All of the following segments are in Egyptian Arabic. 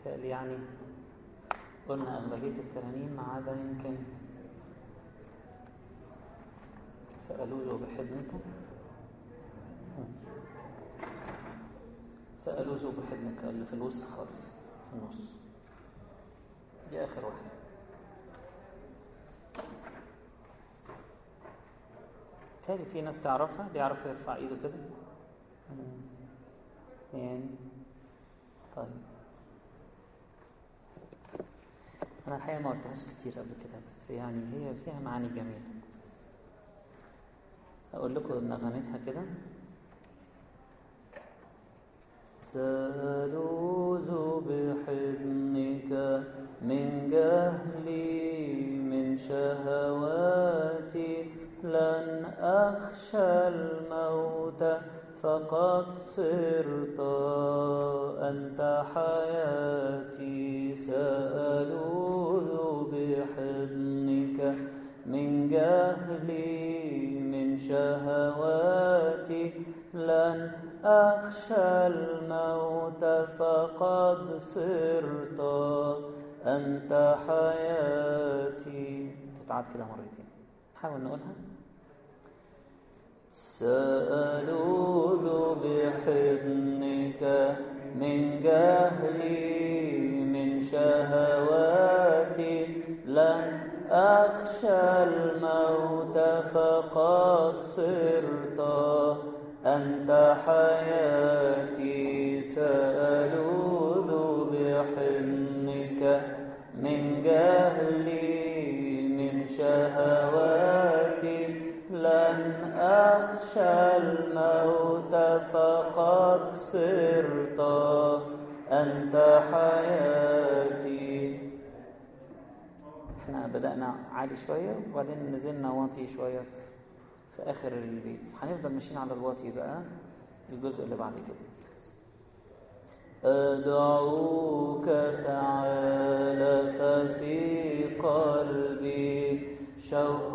بالتالي يعني قلنا أغلبية الترانيم ما عدا يمكن سألوه بحضنك سألوه بحضنك اللي في الوسط خالص في النص دي آخر واحدة تالي في ناس تعرفها اللي يعرف يرفع ايده كده اثنين طيب انا الحقيقه ما قلتهاش كتير قبل كده بس يعني هي فيها معاني جميله اقول لكم نغمتها كده سألوذ بحضنك من جهلي من شهواتي لن أخشى الموت فقد صرت أنت حياتي سألوذ بحضنك من جهلي من شهواتي لن أخشى الموت فقد صرت أنت حياتي تتعاد كده مرتين نحاول نقولها سألوذ بحضنك من جهلي من شهواتي لن أخشى الموت فقد صرت أنت حياتي سألوذ بحضنك من جهلي من شهواتي لن أخشى الموت فقد صرت أنت حياتي احنا بدأنا عالي شوية وبعدين نزلنا واطي شوية في, في آخر البيت هنفضل ماشيين على الواطي بقى الجزء اللي بعد كده أدعوك تعالى ففي قلبي شوق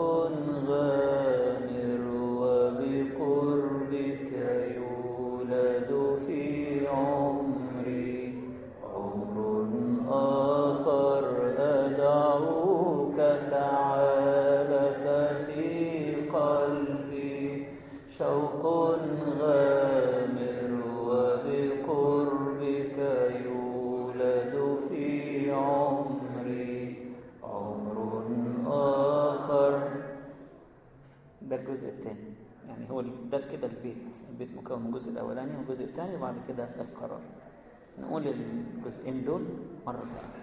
غامر وبقربك يولد في عمري عمر آخر أدعوك تعالى ففي قلبي شوق غامر وبقربك يولد في عمري عمر آخر ده الجزء الثاني يعني هو ده كده البيت البيت مكون من الجزء الأولاني والجزء الثاني وبعد كده القرار نقول الجزئين دول مرة ثانية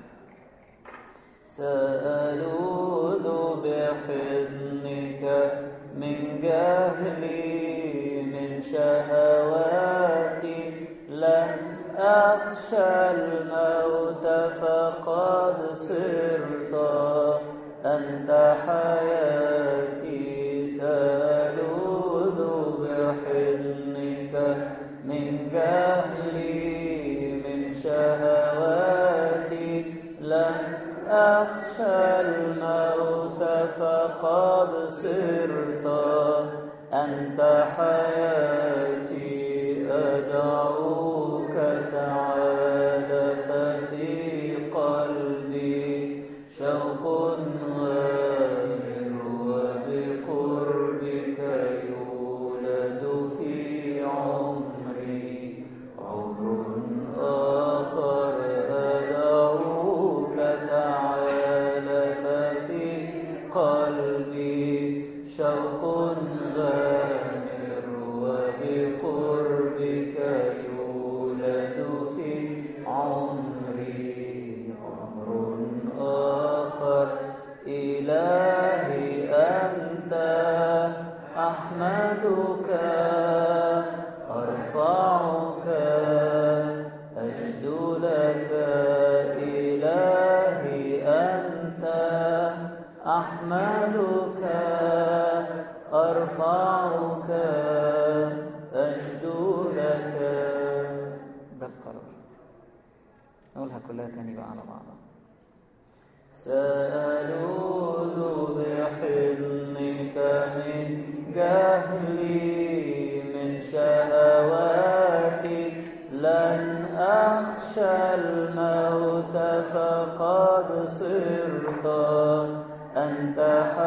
سألوذ بحضنك من جهلي من شهواتي لن أخشى الموت فقد صرت أنت حياتي سألوذ بحضنك من جهلي من شهواتي لن أخشى الموت فقد صرت أنت حياتي أدعوك تعالى ففي قلبي شوق غامر وبقربك يولد في عمري عمر آخر أدعوك تعالى ففي قلبي شوق غامر وبقربك يولد في عمري عمر آخر إلهي أنت أحمدك أرفعك أشدو لك إلهي أنت أحمدك أرفعك أشدو لك ده القرار نقولها كلها تاني بقى على بعضها سألوذ بحضنك من جهلي من شهواتي لن أخشى أخشى الموت فقد صرت أنت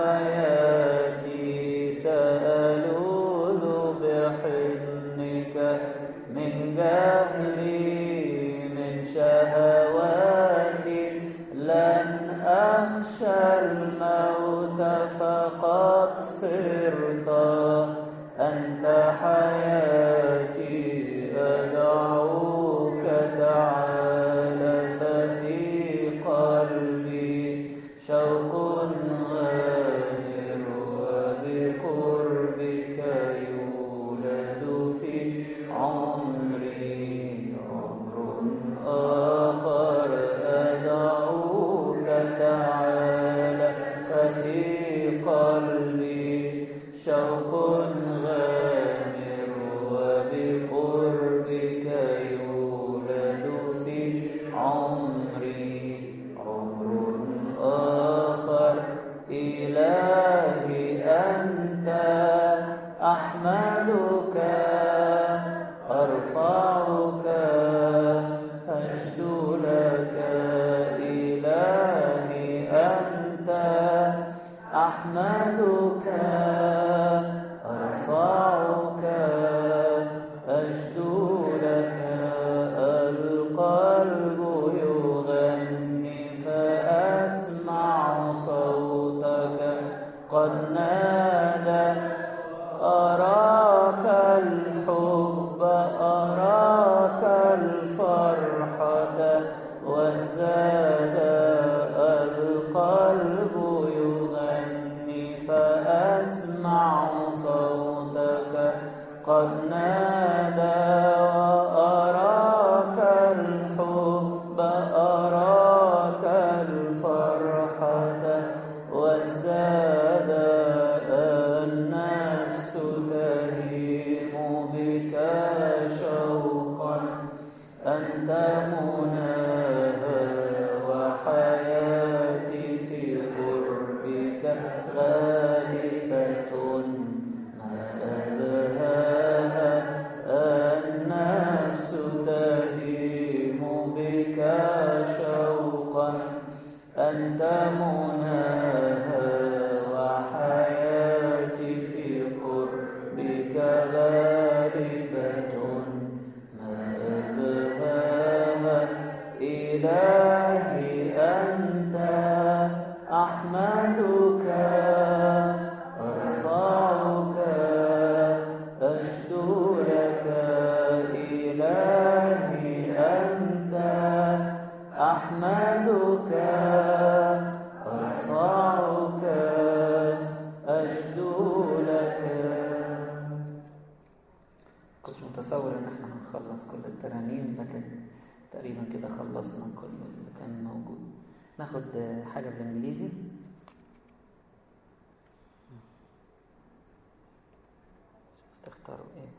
حياتي سألوذ بحضنك من جهلي من شهواتي لن أخشى الموت فقد صرت أنت حياتي أدعوك تعالى ففي قلبي شوق غامر وبقربك يولد في عمري عمر آخر أدعوك تعالى ففي قلبي شوق غامر وبقربك يولد في عمري عمر آخر إلهي أنت أحمدك أرفعك أشدو لك إلهي أنت أحمدك أرفعك أشدو لك القلب يغني فأسمع صوتك قد نادى أراك الحب أراك الفرحة والزاد القلب يغني فأسمع صوتك قد نادى وأراك الحب أراك الفرحة والزاد النفس تهيم بك شوقا أنت مناها وحياتي في قربك غالبة ما أبهاها النفس تهيم بك شوقا أنت مناها وحياتي في قربك غالبة ما أبهاها إلهي أنت أحمدك أرفعك أشدو لك إلهي أنت أحمدك أرفعك أشدو لك كنتش متصور ان احنا هنخلص كل الترانيم لكن تقريبا كده خلصنا كل اللي كان موجود ناخد حاجة بالانجليزي تختاروا ايه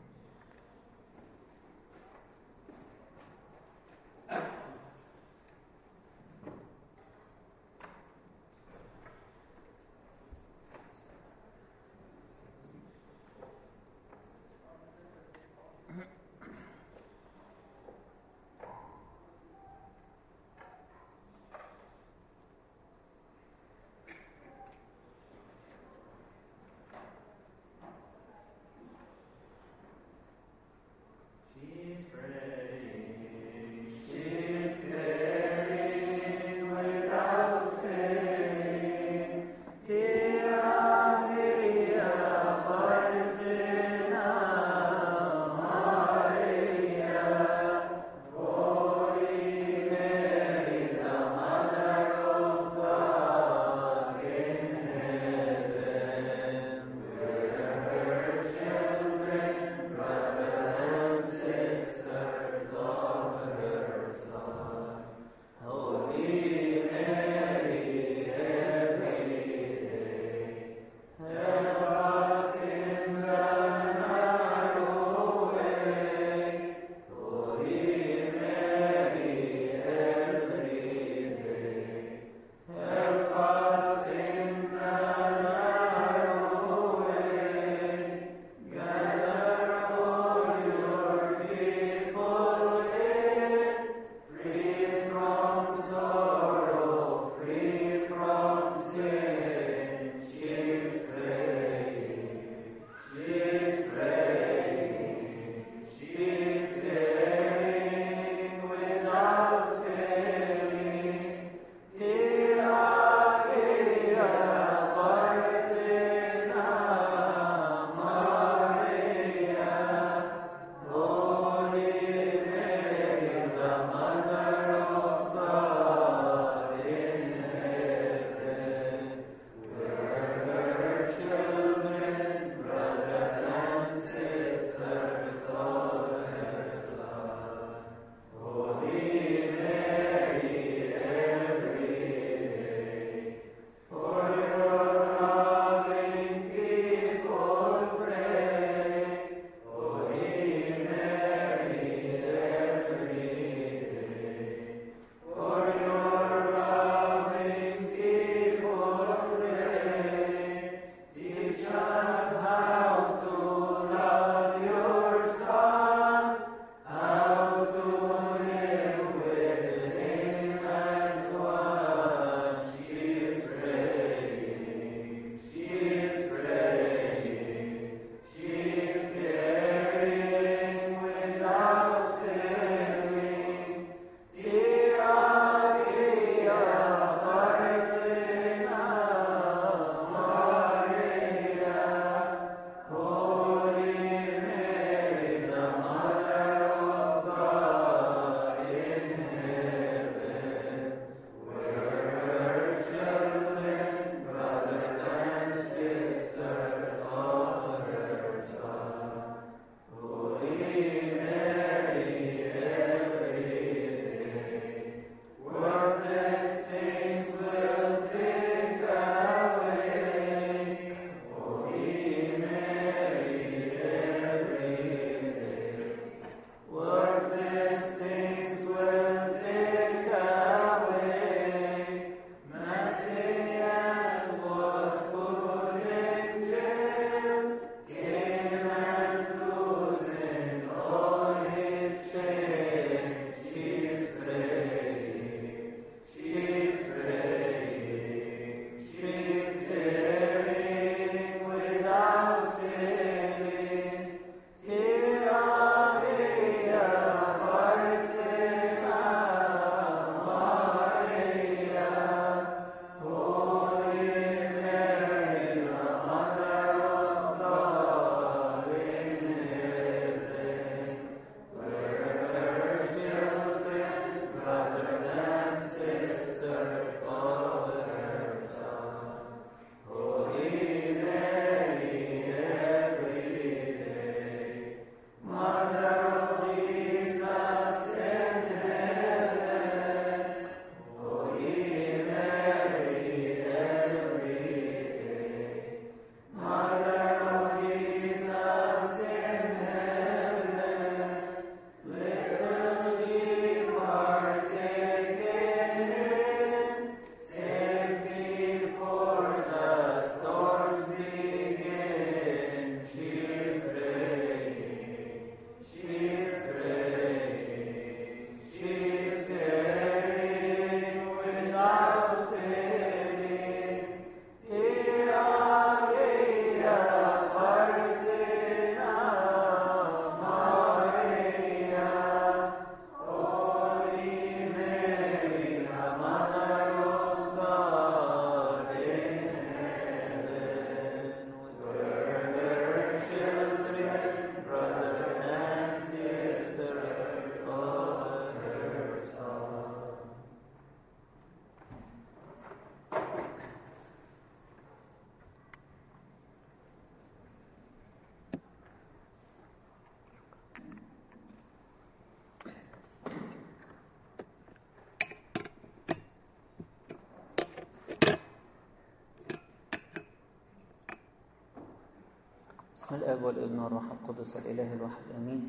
بسم الاب والابن والروح القدس الاله الواحد امين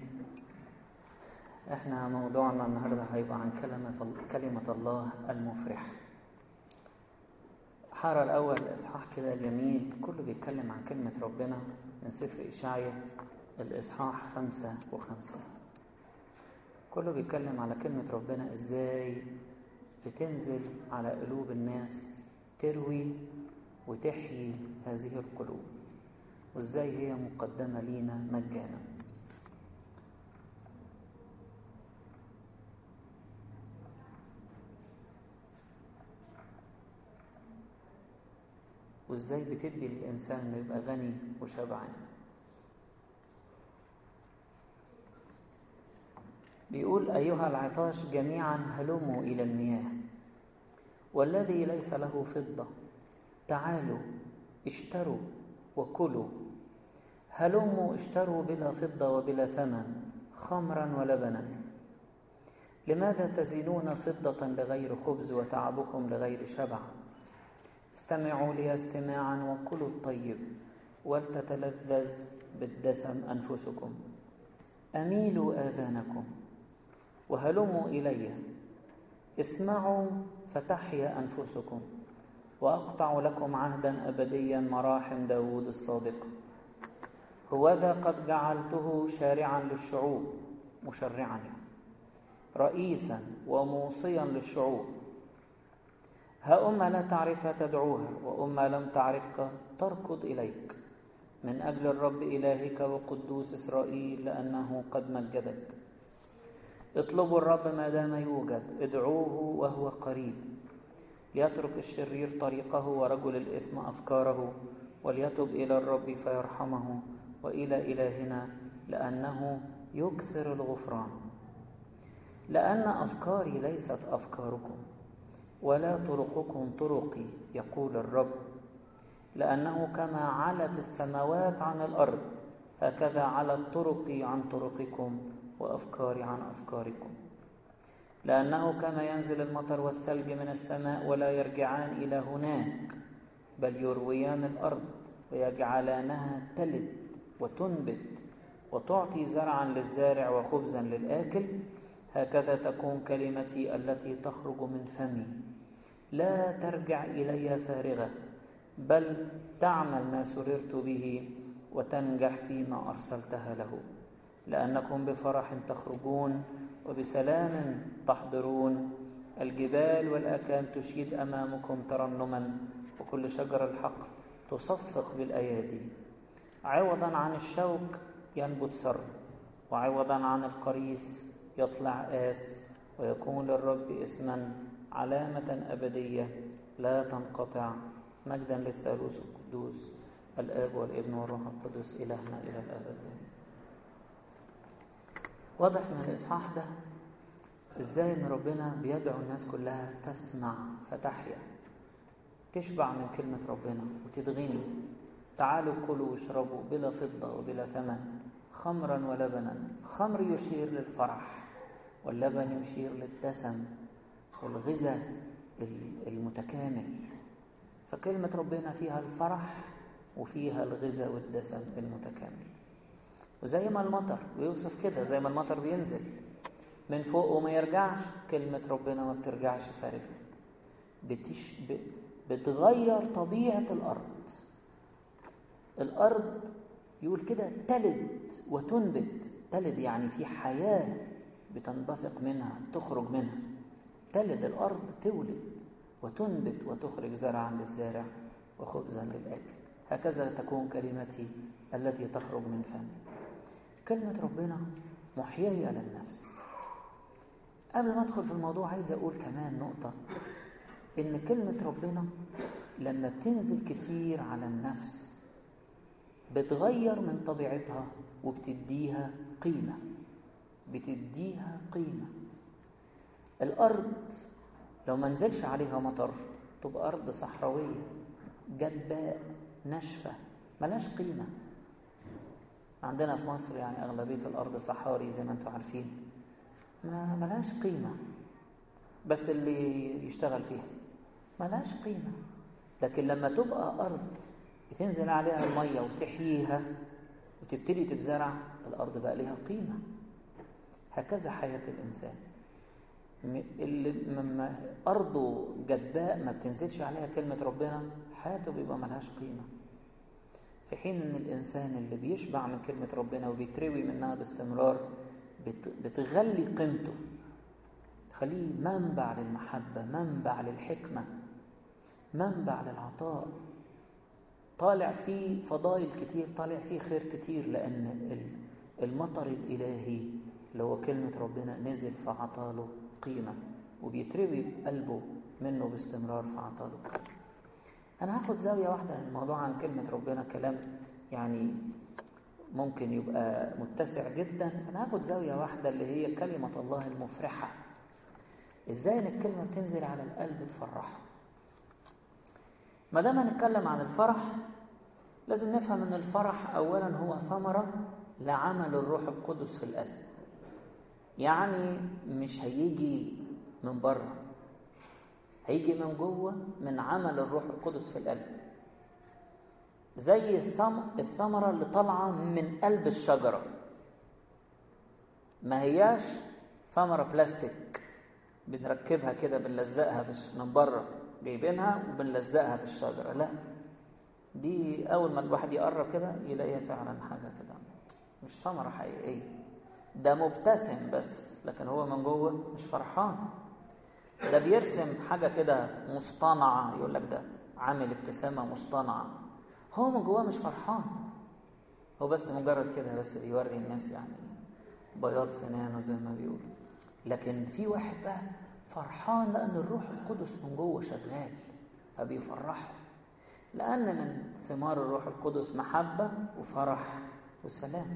احنا موضوعنا النهارده هيبقى عن كلمه كلمه الله المفرح حارة الأول إصحاح كده جميل كله بيتكلم عن كلمة ربنا من سفر إشعيا الإصحاح خمسة وخمسة كله بيتكلم على كلمة ربنا إزاي بتنزل على قلوب الناس تروي وتحيي هذه القلوب وإزاي هي مقدمة لينا مجانا وازاي بتدي للإنسان انه يبقى غني وشبعان بيقول أيها العطاش جميعا هلموا إلى المياه والذي ليس له فضة تعالوا اشتروا وكلوا هلموا اشتروا بلا فضة وبلا ثمن خمرا ولبنا لماذا تزينون فضة لغير خبز وتعبكم لغير شبع استمعوا لي استماعا وكلوا الطيب ولتتلذذ بالدسم أنفسكم أميلوا آذانكم وهلموا إلي اسمعوا فتحيا أنفسكم وأقطع لكم عهدا أبديا مراحم داود الصادق هوذا قد جعلته شارعا للشعوب مشرعا رئيسا وموصيا للشعوب ها أمة لا تعرفها تدعوها وأمة لم تعرفك تركض إليك من أجل الرب إلهك وقدوس إسرائيل لأنه قد مجدك اطلبوا الرب ما دام يوجد ادعوه وهو قريب ليترك الشرير طريقه ورجل الإثم أفكاره وليتب إلى الرب فيرحمه وإلى إلهنا لأنه يكثر الغفران لأن أفكاري ليست أفكاركم ولا طرقكم طرقي يقول الرب لأنه كما علت السماوات عن الأرض هكذا علت طرقي عن طرقكم وأفكاري عن أفكاركم لأنه كما ينزل المطر والثلج من السماء ولا يرجعان إلى هناك بل يرويان الأرض ويجعلانها تلد وتنبت وتعطي زرعا للزارع وخبزا للآكل هكذا تكون كلمتي التي تخرج من فمي لا ترجع إلي فارغة بل تعمل ما سررت به وتنجح فيما أرسلتها له لأنكم بفرح تخرجون وبسلام تحضرون الجبال والأكام تشيد أمامكم ترنما وكل شجر الحقل تصفق بالأيادي عوضا عن الشوك ينبت سر وعوضا عن القريس يطلع آس ويكون للرب اسما علامة أبدية لا تنقطع مجدا للثالوث القدوس الآب والابن والروح القدس إلهنا إلى الأبد واضح من الإصحاح ده إزاي إن ربنا بيدعو الناس كلها تسمع فتحيا تشبع من كلمة ربنا وتتغني تعالوا كلوا واشربوا بلا فضة وبلا ثمن خمرا ولبنا خمر يشير للفرح واللبن يشير للدسم والغذاء المتكامل فكلمة ربنا فيها الفرح وفيها الغذاء والدسم المتكامل وزي ما المطر بيوصف كده زي ما المطر بينزل من فوق وما يرجعش كلمة ربنا ما بترجعش فارغة بتش... ب... بتغير طبيعة الأرض الأرض يقول كده تلد وتنبت تلد يعني في حياة بتنبثق منها تخرج منها تلد الأرض تولد وتنبت وتخرج زرعا للزارع وخبزا للآكل هكذا تكون كلمتي التي تخرج من فمي كلمة ربنا محيية للنفس قبل ما أدخل في الموضوع عايز أقول كمان نقطة إن كلمة ربنا لما بتنزل كتير على النفس بتغير من طبيعتها وبتديها قيمة بتديها قيمة الأرض لو ما نزلش عليها مطر تبقى أرض صحراوية جدباء ناشفة ملاش قيمة عندنا في مصر يعني أغلبية الأرض صحاري زي ما أنتم عارفين ما ملاش قيمة بس اللي يشتغل فيها ملاش قيمة لكن لما تبقى أرض بتنزل عليها المية وتحييها تبتدي تتزرع الأرض بقى لها قيمة هكذا حياة الإنسان اللي لما أرضه جداء ما بتنزلش عليها كلمة ربنا حياته بيبقى ملهاش قيمة في حين ان الانسان اللي بيشبع من كلمه ربنا وبيتروي منها باستمرار بتغلي قيمته تخليه منبع للمحبه منبع للحكمه منبع للعطاء طالع فيه فضائل كتير طالع فيه خير كتير لان المطر الالهي اللي هو كلمه ربنا نزل فعطاله قيمه وبيتروي قلبه منه باستمرار فعطاله قيمه أنا هاخد زاوية واحدة من الموضوع عن كلمة ربنا كلام يعني ممكن يبقى متسع جدا فأنا هاخد زاوية واحدة اللي هي كلمة الله المفرحة إزاي إن الكلمة بتنزل على القلب تفرحه ما دام هنتكلم عن الفرح لازم نفهم إن الفرح أولا هو ثمرة لعمل الروح القدس في القلب يعني مش هيجي من بره هيجي من جوه من عمل الروح القدس في القلب زي الثم... الثمرة اللي طالعة من قلب الشجرة ما هياش ثمرة بلاستيك بنركبها كده بنلزقها في من بره جايبينها وبنلزقها في الشجرة لا دي أول ما الواحد يقرب كده يلاقيها فعلا حاجة كده مش ثمرة حقيقية ده مبتسم بس لكن هو من جوه مش فرحان ده بيرسم حاجة كده مصطنعة يقول لك ده عامل ابتسامة مصطنعة هو من جواه مش فرحان هو بس مجرد كده بس بيوري الناس يعني بياض سنانه زي ما بيقولوا لكن في واحد بقى فرحان لأن الروح القدس من جوه شغال فبيفرحه لأن من ثمار الروح القدس محبة وفرح وسلام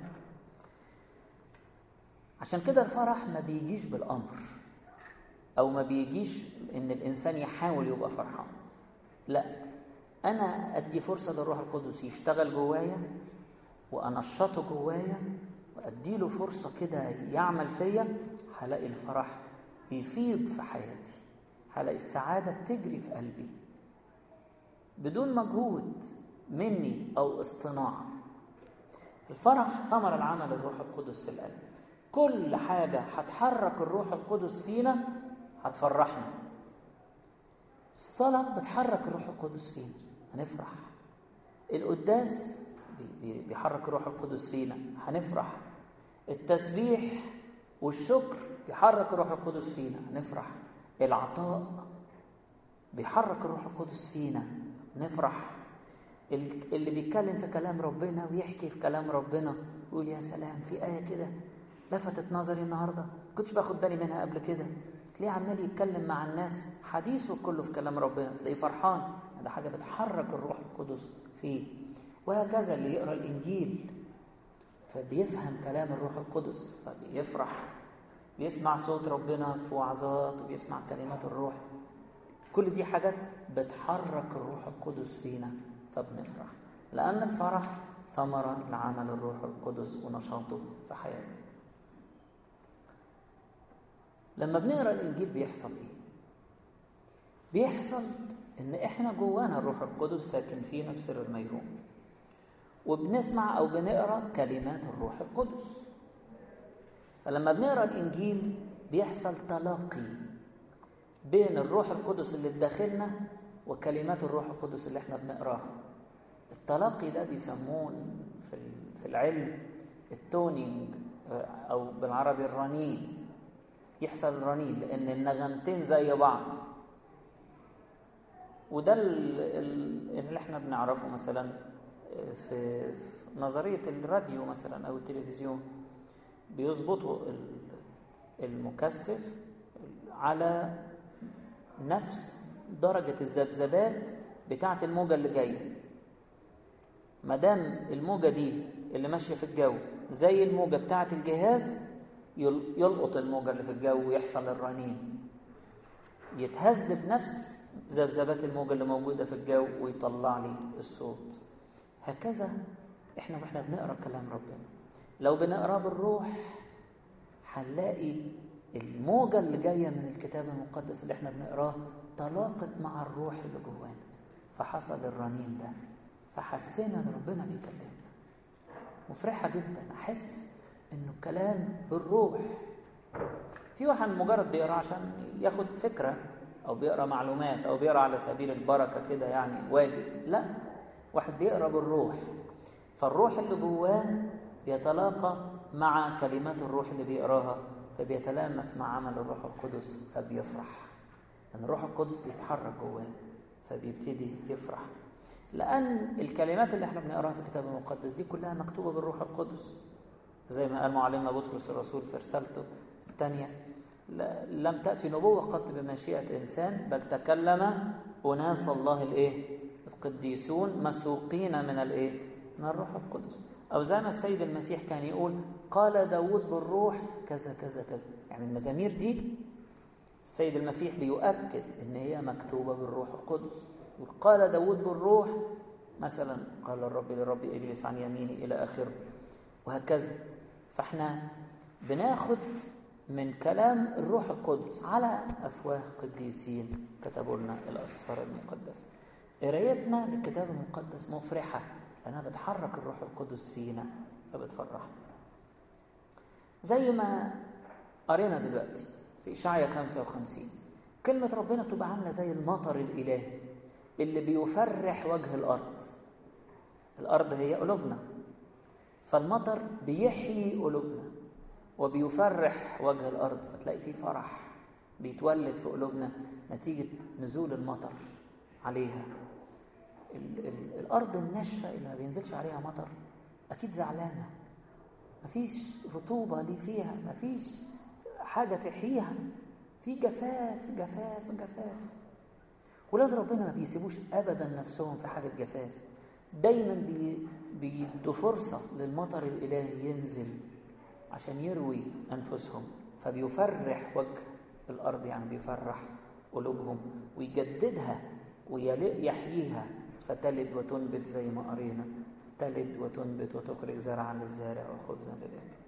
عشان كده الفرح ما بيجيش بالأمر او ما بيجيش ان الانسان يحاول يبقى فرحان لا انا ادي فرصه للروح القدس يشتغل جوايا وانشطه جوايا وادي له فرصه كده يعمل فيا هلاقي الفرح بيفيض في حياتي هلاقي السعاده بتجري في قلبي بدون مجهود مني او اصطناع الفرح ثمر العمل الروح القدس في القلب كل حاجه هتحرك الروح القدس فينا هتفرحنا الصلاة بتحرك الروح القدس فينا هنفرح القداس بيحرك الروح القدس فينا هنفرح التسبيح والشكر بيحرك الروح القدس فينا هنفرح العطاء بيحرك الروح القدس فينا نفرح اللي بيتكلم في كلام ربنا ويحكي في كلام ربنا يقول يا سلام في آية كده لفتت نظري النهارده كنتش باخد بالي منها قبل كده تلاقيه عمال يتكلم مع الناس حديثه كله في كلام ربنا تلاقيه فرحان ده حاجه بتحرك الروح القدس فيه وهكذا اللي يقرا الانجيل فبيفهم كلام الروح القدس فبيفرح بيسمع صوت ربنا في وعظات وبيسمع كلمات الروح كل دي حاجات بتحرك الروح القدس فينا فبنفرح لأن الفرح ثمرة لعمل الروح القدس ونشاطه في حياتنا لما بنقرا الانجيل بيحصل ايه بيحصل ان احنا جوانا الروح القدس ساكن فينا بسر الميرون وبنسمع او بنقرا كلمات الروح القدس فلما بنقرا الانجيل بيحصل تلاقي بين الروح القدس اللي في داخلنا وكلمات الروح القدس اللي احنا بنقراها التلاقي ده بيسموه في في العلم التونينج او بالعربي الرنين يحصل رنين لان النغمتين زي بعض وده اللي احنا بنعرفه مثلا في نظريه الراديو مثلا او التلفزيون بيظبطوا المكثف على نفس درجه الذبذبات بتاعه الموجه اللي جايه ما دام الموجه دي اللي ماشيه في الجو زي الموجه بتاعه الجهاز يلقط الموجة اللي في الجو ويحصل الرنين يتهز بنفس ذبذبات الموجة اللي موجودة في الجو ويطلع لي الصوت هكذا احنا واحنا بنقرا كلام ربنا لو بنقراه بالروح هنلاقي الموجة اللي جاية من الكتاب المقدس اللي احنا بنقراه تلاقت مع الروح اللي جوانا فحصل الرنين ده فحسينا ان ربنا بيكلمنا مفرحة جدا أحس إنه الكلام بالروح في واحد مجرد بيقرا عشان ياخد فكرة أو بيقرا معلومات أو بيقرا على سبيل البركة كده يعني واجب لا واحد بيقرا بالروح فالروح اللي جواه بيتلاقى مع كلمات الروح اللي بيقراها فبيتلامس مع عمل الروح القدس فبيفرح لأن الروح القدس بيتحرك جواه فبيبتدي يفرح لأن الكلمات اللي احنا بنقراها في الكتاب المقدس دي كلها مكتوبة بالروح القدس زي ما قال معلمنا بطرس الرسول في رسالته الثانية لم تأتي نبوة قط بمشيئة إنسان بل تكلم أناس الله الإيه؟ القديسون مسوقين من الإيه؟ من الروح القدس أو زي ما السيد المسيح كان يقول قال داود بالروح كذا كذا كذا يعني المزامير دي السيد المسيح بيؤكد إن هي مكتوبة بالروح القدس قال داود بالروح مثلا قال الرب للرب اجلس عن يميني إلى آخره وهكذا فاحنا بناخد من كلام الروح القدس على أفواه قديسين كتبوا لنا الأسفار المقدسة قرايتنا للكتاب المقدس مفرحة لأنها بتحرك الروح القدس فينا فبتفرحنا زي ما قرينا دلوقتي في إشعيا 55 كلمة ربنا تبقى عاملة زي المطر الإلهي اللي بيفرح وجه الأرض الأرض هي قلوبنا فالمطر بيحيي قلوبنا وبيفرح وجه الأرض فتلاقي فيه فرح بيتولد في قلوبنا نتيجة نزول المطر عليها ال ال الأرض الناشفة اللي ما بينزلش عليها مطر أكيد زعلانة مفيش رطوبة ليه فيها مفيش حاجة تحييها في جفاف جفاف جفاف ولاد ربنا ما بيسيبوش أبدا نفسهم في حالة جفاف دايما بي بيدوا فرصة للمطر الإلهي ينزل عشان يروي أنفسهم فبيفرح وجه الأرض يعني بيفرح قلوبهم ويجددها ويحييها فتلد وتنبت زي ما قرينا تلد وتنبت وتخرج زرعا للزارع وخبزا للأكل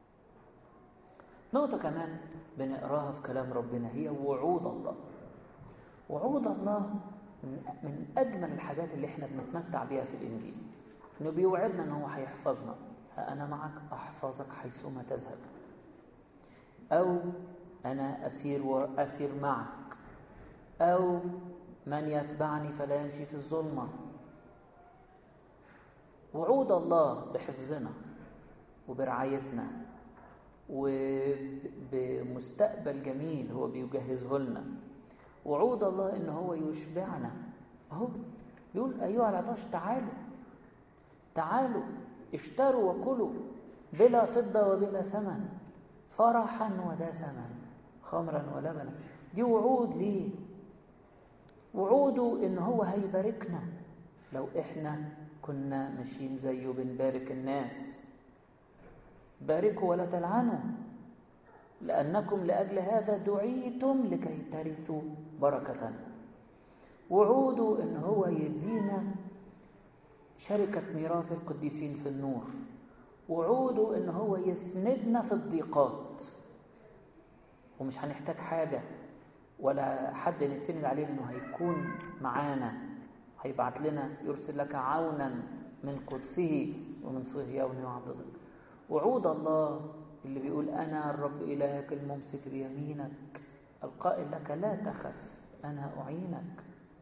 نقطة كمان بنقراها في كلام ربنا هي وعود الله وعود الله من أجمل الحاجات اللي احنا بنتمتع بيها في الإنجيل إنه بيوعدنا إن هو هيحفظنا ها أنا معك أحفظك حيثما تذهب أو أنا أسير وأسير معك أو من يتبعني فلا يمشي في الظلمة وعود الله بحفظنا وبرعايتنا وبمستقبل جميل هو بيجهزه لنا وعود الله ان هو يشبعنا اهو يقول ايها العطاش تعالوا تعالوا اشتروا وكلوا بلا فضة وبلا ثمن فرحا ودسما خمرا ولبنا دي وعود ليه وعوده ان هو هيباركنا لو احنا كنا ماشيين زيه بنبارك الناس باركوا ولا تلعنوا لأنكم لأجل هذا دعيتم لكي ترثوا بركة وعوده إن هو يدينا شركة ميراث القديسين في النور وعوده إن هو يسندنا في الضيقات ومش هنحتاج حاجة ولا حد نتسند عليه إنه هيكون معانا هيبعت لنا يرسل لك عونا من قدسه ومن صهيون يعضدك وعود الله اللي بيقول أنا الرب إلهك الممسك بيمينك القائل لك لا تخف أنا أعينك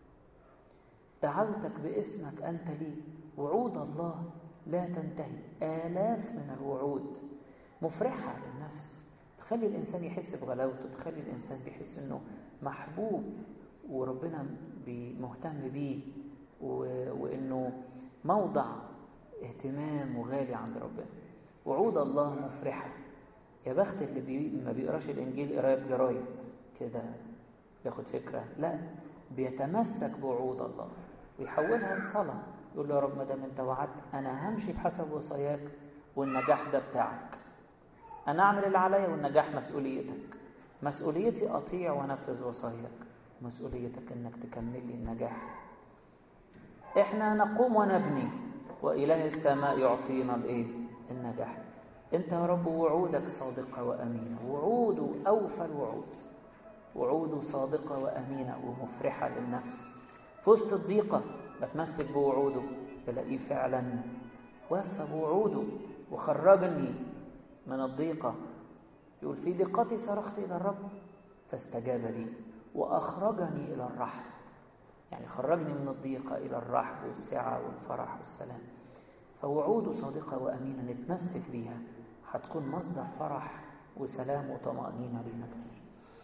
دعوتك باسمك أنت لي وعود الله لا تنتهي آلاف من الوعود مفرحة للنفس تخلي الإنسان يحس بغلاوته تخلي الإنسان بيحس إنه محبوب وربنا مهتم بيه وإنه موضع اهتمام وغالي عند ربنا وعود الله مفرحة يا بخت اللي بي... ما بيقراش الإنجيل قراية جرايد كده ياخد فكرة لا بيتمسك بوعود الله ويحولها لصلاة يقول له يا رب ما دام انت وعدت انا همشي بحسب وصاياك والنجاح ده بتاعك انا اعمل اللي عليا والنجاح مسؤوليتك مسؤوليتي اطيع وانفذ وصاياك مسؤوليتك انك تكمل لي النجاح احنا نقوم ونبني واله السماء يعطينا الايه النجاح انت يا رب وعودك صادقه وامينه وعوده اوفى الوعود وعوده صادقه وامينه ومفرحه للنفس في وسط الضيقه بتمسك بوعوده بلاقيه فعلا وفى بوعوده وخرجني من الضيقة يقول في ضيقتي صرخت إلى الرب فاستجاب لي وأخرجني إلى الرحم يعني خرجني من الضيقة إلى الرحب والسعة والفرح والسلام فوعوده صادقة وأمينة نتمسك بيها هتكون مصدر فرح وسلام وطمأنينة لينا كتير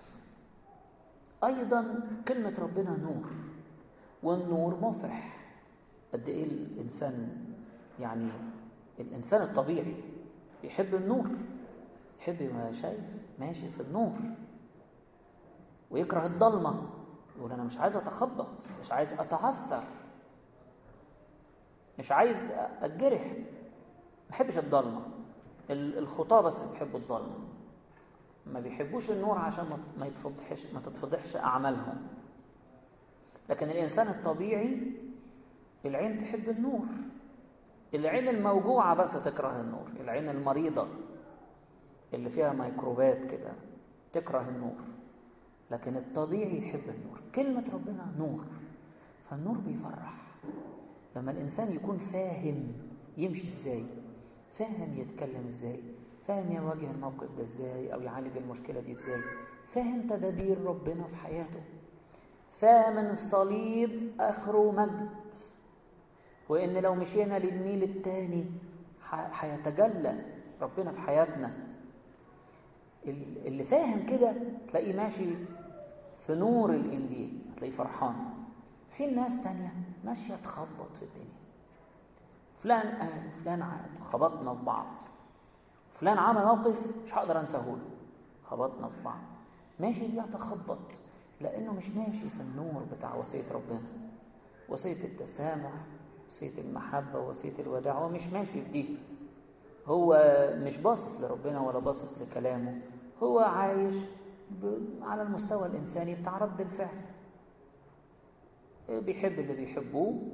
أيضا كلمة ربنا نور والنور مفرح قد إيه الإنسان يعني الإنسان الطبيعي يحب النور يحب ما شايف ماشي في النور ويكره الضلمة يقول أنا مش عايز أتخبط مش عايز أتعثر مش عايز أتجرح ما بحبش الضلمة الخطاة بس بيحبوا الضلمة ما بيحبوش النور عشان ما يتفضحش ما تتفضحش أعمالهم لكن الإنسان الطبيعي العين تحب النور العين الموجوعة بس تكره النور العين المريضة اللي فيها ميكروبات كده تكره النور لكن الطبيعي يحب النور كلمة ربنا نور فالنور بيفرح لما الإنسان يكون فاهم يمشي إزاي فاهم يتكلم إزاي فاهم يواجه الموقف ده إزاي أو يعالج المشكلة دي إزاي فاهم تدابير ربنا في حياته فاهم ان الصليب اخره مجد وان لو مشينا للميل التاني هيتجلى ربنا في حياتنا اللي فاهم كده تلاقيه ماشي في نور الانجيل تلاقيه فرحان في حين ناس تانية ماشية تخبط في الدنيا فلان قال فلان عاد خبطنا في بعض فلان عمل موقف مش هقدر انساه له خبطنا في بعض ماشي بيتخبط لأنه مش ماشي في النور بتاع وصية ربنا وصية التسامح وصية المحبة وصية الوداع هو مش ماشي في دي هو مش باصص لربنا ولا باصص لكلامه هو عايش على المستوى الإنساني بتاع رد الفعل بيحب اللي بيحبوه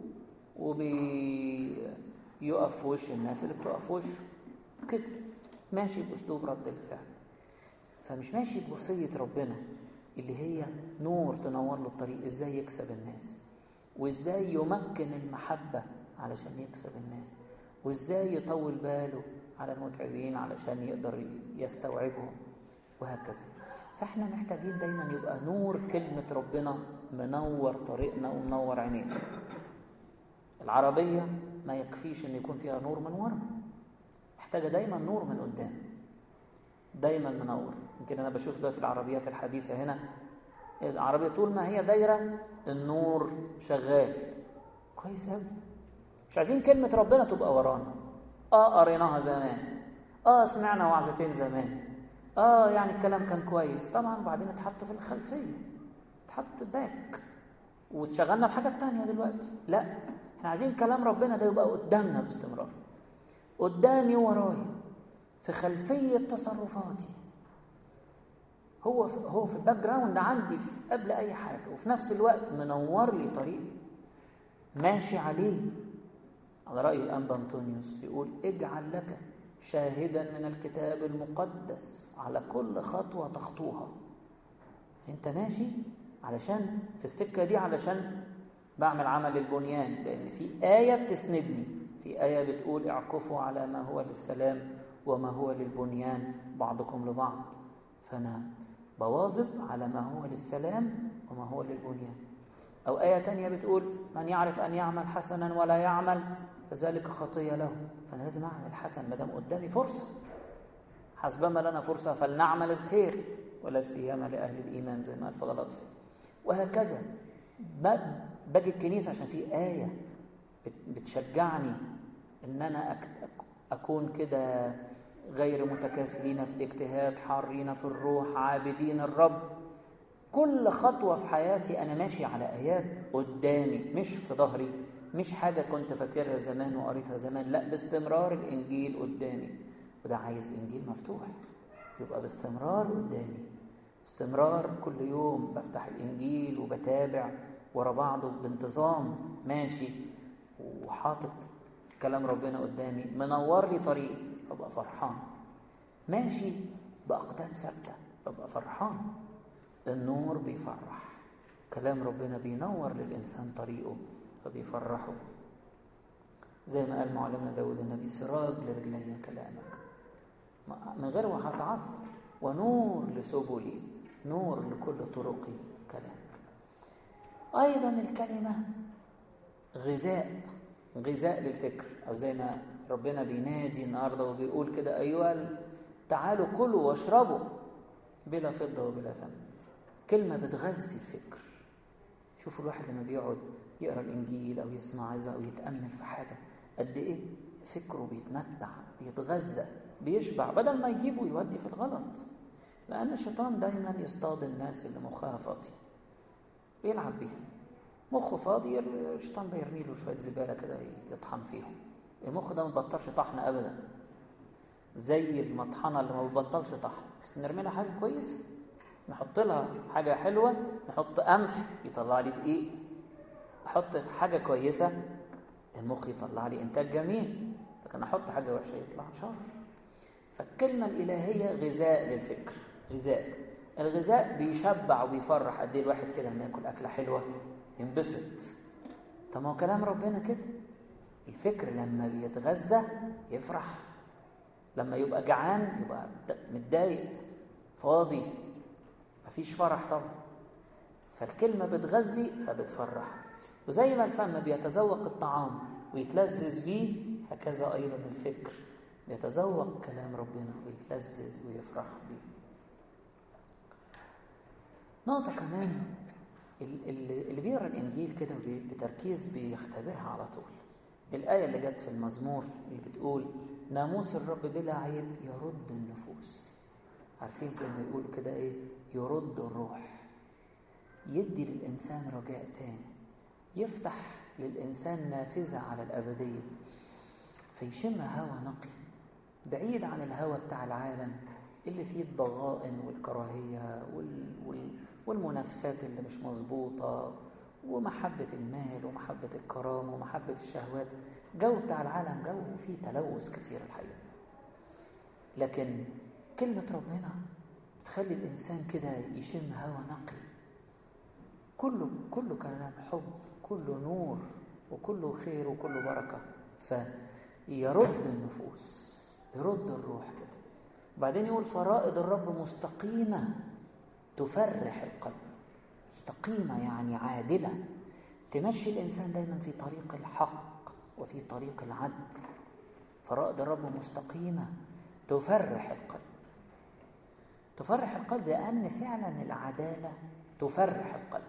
وبيقف في وش الناس اللي بتقف في وشه كده ماشي بأسلوب رد الفعل فمش ماشي بوصية ربنا اللي هي نور تنور له الطريق ازاي يكسب الناس وازاي يمكن المحبة علشان يكسب الناس وازاي يطول باله على المتعبين علشان يقدر يستوعبهم وهكذا فاحنا محتاجين دايما يبقى نور كلمة ربنا منور طريقنا ومنور عينينا العربية ما يكفيش ان يكون فيها نور من ورا محتاجة دايما نور من قدام دايما منور يمكن انا بشوف دلوقتي العربيات الحديثه هنا العربيه طول ما هي دايره النور شغال كويس قوي مش عايزين كلمه ربنا تبقى ورانا اه قريناها زمان اه سمعنا وعظتين زمان اه يعني الكلام كان كويس طبعا وبعدين اتحط في الخلفيه اتحط باك واتشغلنا بحاجات تانية دلوقتي لا احنا عايزين كلام ربنا ده يبقى قدامنا باستمرار قدامي ورايا في خلفية تصرفاتي هو في هو في الباك جراوند عندي في قبل أي حاجة وفي نفس الوقت منور لي طريقي ماشي عليه على رأي الأنبا أنطونيوس يقول اجعل لك شاهدا من الكتاب المقدس على كل خطوة تخطوها انت ماشي علشان في السكة دي علشان بعمل عمل البنيان لأن في آية بتسندني في آية بتقول اعكفوا على ما هو للسلام وما هو للبنيان بعضكم لبعض فأنا بواظب على ما هو للسلام وما هو للبنيان أو آية تانية بتقول من يعرف أن يعمل حسنا ولا يعمل فذلك خطية له فأنا لازم أعمل حسن ما دام قدامي فرصة حسبما لنا فرصة فلنعمل الخير ولا سيما لأهل الإيمان زي ما قال فضلاتي وهكذا باجي الكنيسة عشان في آية بتشجعني إن أنا أكون كده غير متكاسلين في الاجتهاد حارين في الروح عابدين الرب كل خطوة في حياتي أنا ماشي على آيات قدامي مش في ظهري مش حاجة كنت فاكرها زمان وقريتها زمان لا باستمرار الإنجيل قدامي وده عايز إنجيل مفتوح يبقى باستمرار قدامي باستمرار كل يوم بفتح الإنجيل وبتابع ورا بعضه بانتظام ماشي وحاطط كلام ربنا قدامي منور لي طريقي ببقى فرحان ماشي بأقدام ثابتة ببقى فرحان النور بيفرح كلام ربنا بينور للإنسان طريقه فبيفرحه زي ما قال معلمنا داود النبي سراج لرجلي كلامك من غير هتعثر ونور لسبلي نور لكل طرقي كلامك أيضا الكلمة غذاء غذاء للفكر أو زي ما ربنا بينادي النهارده وبيقول كده أيها تعالوا كلوا واشربوا بلا فضة وبلا ثمن كلمة بتغذي الفكر شوفوا الواحد لما بيقعد يقرا الانجيل او يسمع عظه او يتامل في حاجه قد ايه فكره بيتمتع بيتغذى بيشبع بدل ما يجيبه يودي في الغلط لان الشيطان دايما يصطاد الناس اللي مخها فاضي بيلعب بيها مخه فاضي الشيطان بيرمي له شويه زباله كده يطحن فيهم المخ ده ما بيبطلش طحن ابدا زي المطحنه اللي ما بتبطلش طحن بس نرمي لها حاجه كويسه نحط لها حاجه حلوه نحط قمح يطلع لي دقيق احط حاجه كويسه المخ يطلع لي انتاج جميل لكن احط حاجه وحشه يطلع شر فالكلمه الالهيه غذاء للفكر غذاء الغذاء بيشبع وبيفرح قد ايه الواحد كده لما ياكل اكله حلوه ينبسط طب ما هو كلام ربنا كده الفكر لما بيتغذى يفرح لما يبقى جعان يبقى متضايق فاضي مفيش فرح طبعا فالكلمه بتغذي فبتفرح وزي ما الفم بيتذوق الطعام ويتلذذ بيه هكذا ايضا الفكر بيتذوق كلام ربنا ويتلذذ ويفرح بيه نقطة كمان اللي بيقرا الانجيل كده بتركيز بيختبرها على طول الآية اللي جت في المزمور اللي بتقول ناموس الرب بلا عيب يرد النفوس عارفين زي ما يقول كده ايه يرد الروح يدي للإنسان رجاء تاني يفتح للإنسان نافذة على الأبدية فيشم هوا نقي بعيد عن الهوى بتاع العالم اللي فيه الضغائن والكراهية وال... وال... والمنافسات اللي مش مظبوطة ومحبة المال ومحبة الكرامة ومحبة الشهوات جو بتاع العالم جو فيه تلوث كتير الحقيقة لكن كلمة ربنا تخلي الإنسان كده يشم هوا نقي كله كله كلام حب كله نور وكله خير وكله بركة فيرد النفوس يرد الروح كده وبعدين يقول فرائض الرب مستقيمة تفرح القلب مستقيمة يعني عادلة تمشي الإنسان دايما في طريق الحق وفي طريق العدل فرائض الرب مستقيمة تفرح القلب تفرح القلب لأن فعلا العدالة تفرح القلب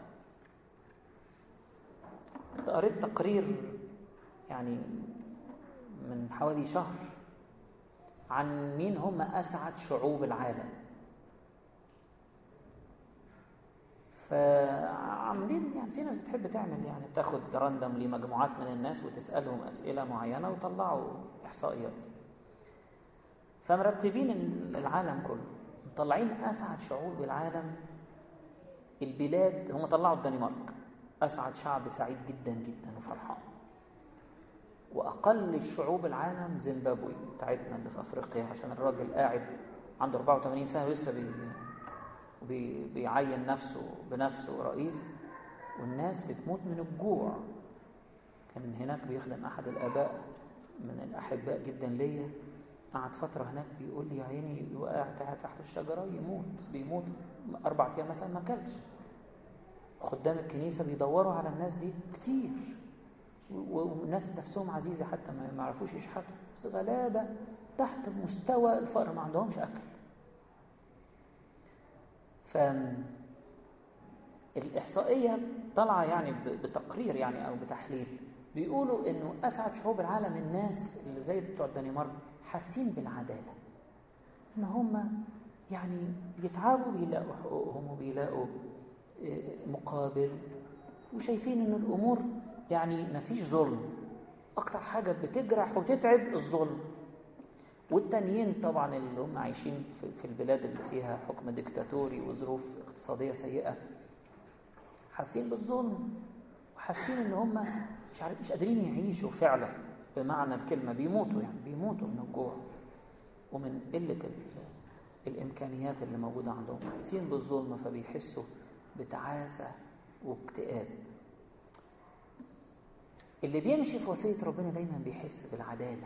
كنت قريت تقرير يعني من حوالي شهر عن مين هم أسعد شعوب العالم فعاملين يعني في ناس بتحب تعمل يعني تاخد راندم لمجموعات من الناس وتسألهم أسئلة معينة ويطلعوا إحصائيات فمرتبين العالم كله مطلعين أسعد شعوب العالم البلاد هم طلعوا الدنمارك أسعد شعب سعيد جدا جدا وفرحان وأقل الشعوب العالم زيمبابوي بتاعتنا اللي في أفريقيا عشان الراجل قاعد عنده 84 سنة ولسه بي بي بيعين نفسه بنفسه رئيس والناس بتموت من الجوع كان هناك بيخدم أحد الآباء من الأحباء جدا ليا قعد فترة هناك بيقول لي يا عيني وقع تحت الشجرة يموت بيموت أربع أيام مثلا ما كلش خدام الكنيسة بيدوروا على الناس دي كتير والناس نفسهم عزيزة حتى ما يعرفوش يشحتوا بس غلابة تحت مستوى الفقر ما عندهمش أكل ف الإحصائية طالعة يعني بتقرير يعني أو بتحليل بيقولوا إنه أسعد شعوب العالم الناس اللي زي بتوع الدنمارك حاسين بالعدالة إن هم يعني بيتعبوا بيلاقوا حقوقهم وبيلاقوا مقابل وشايفين إن الأمور يعني مفيش ظلم أكتر حاجة بتجرح وتتعب الظلم والتانيين طبعا اللي هم عايشين في البلاد اللي فيها حكم ديكتاتوري وظروف اقتصادية سيئة حاسين بالظلم وحاسين ان هم مش عارف مش قادرين يعيشوا فعلا بمعنى الكلمة بيموتوا يعني بيموتوا من الجوع ومن قلة الإمكانيات اللي موجودة عندهم حاسين بالظلم فبيحسوا بتعاسة واكتئاب اللي بيمشي في وصية ربنا دايما بيحس بالعدالة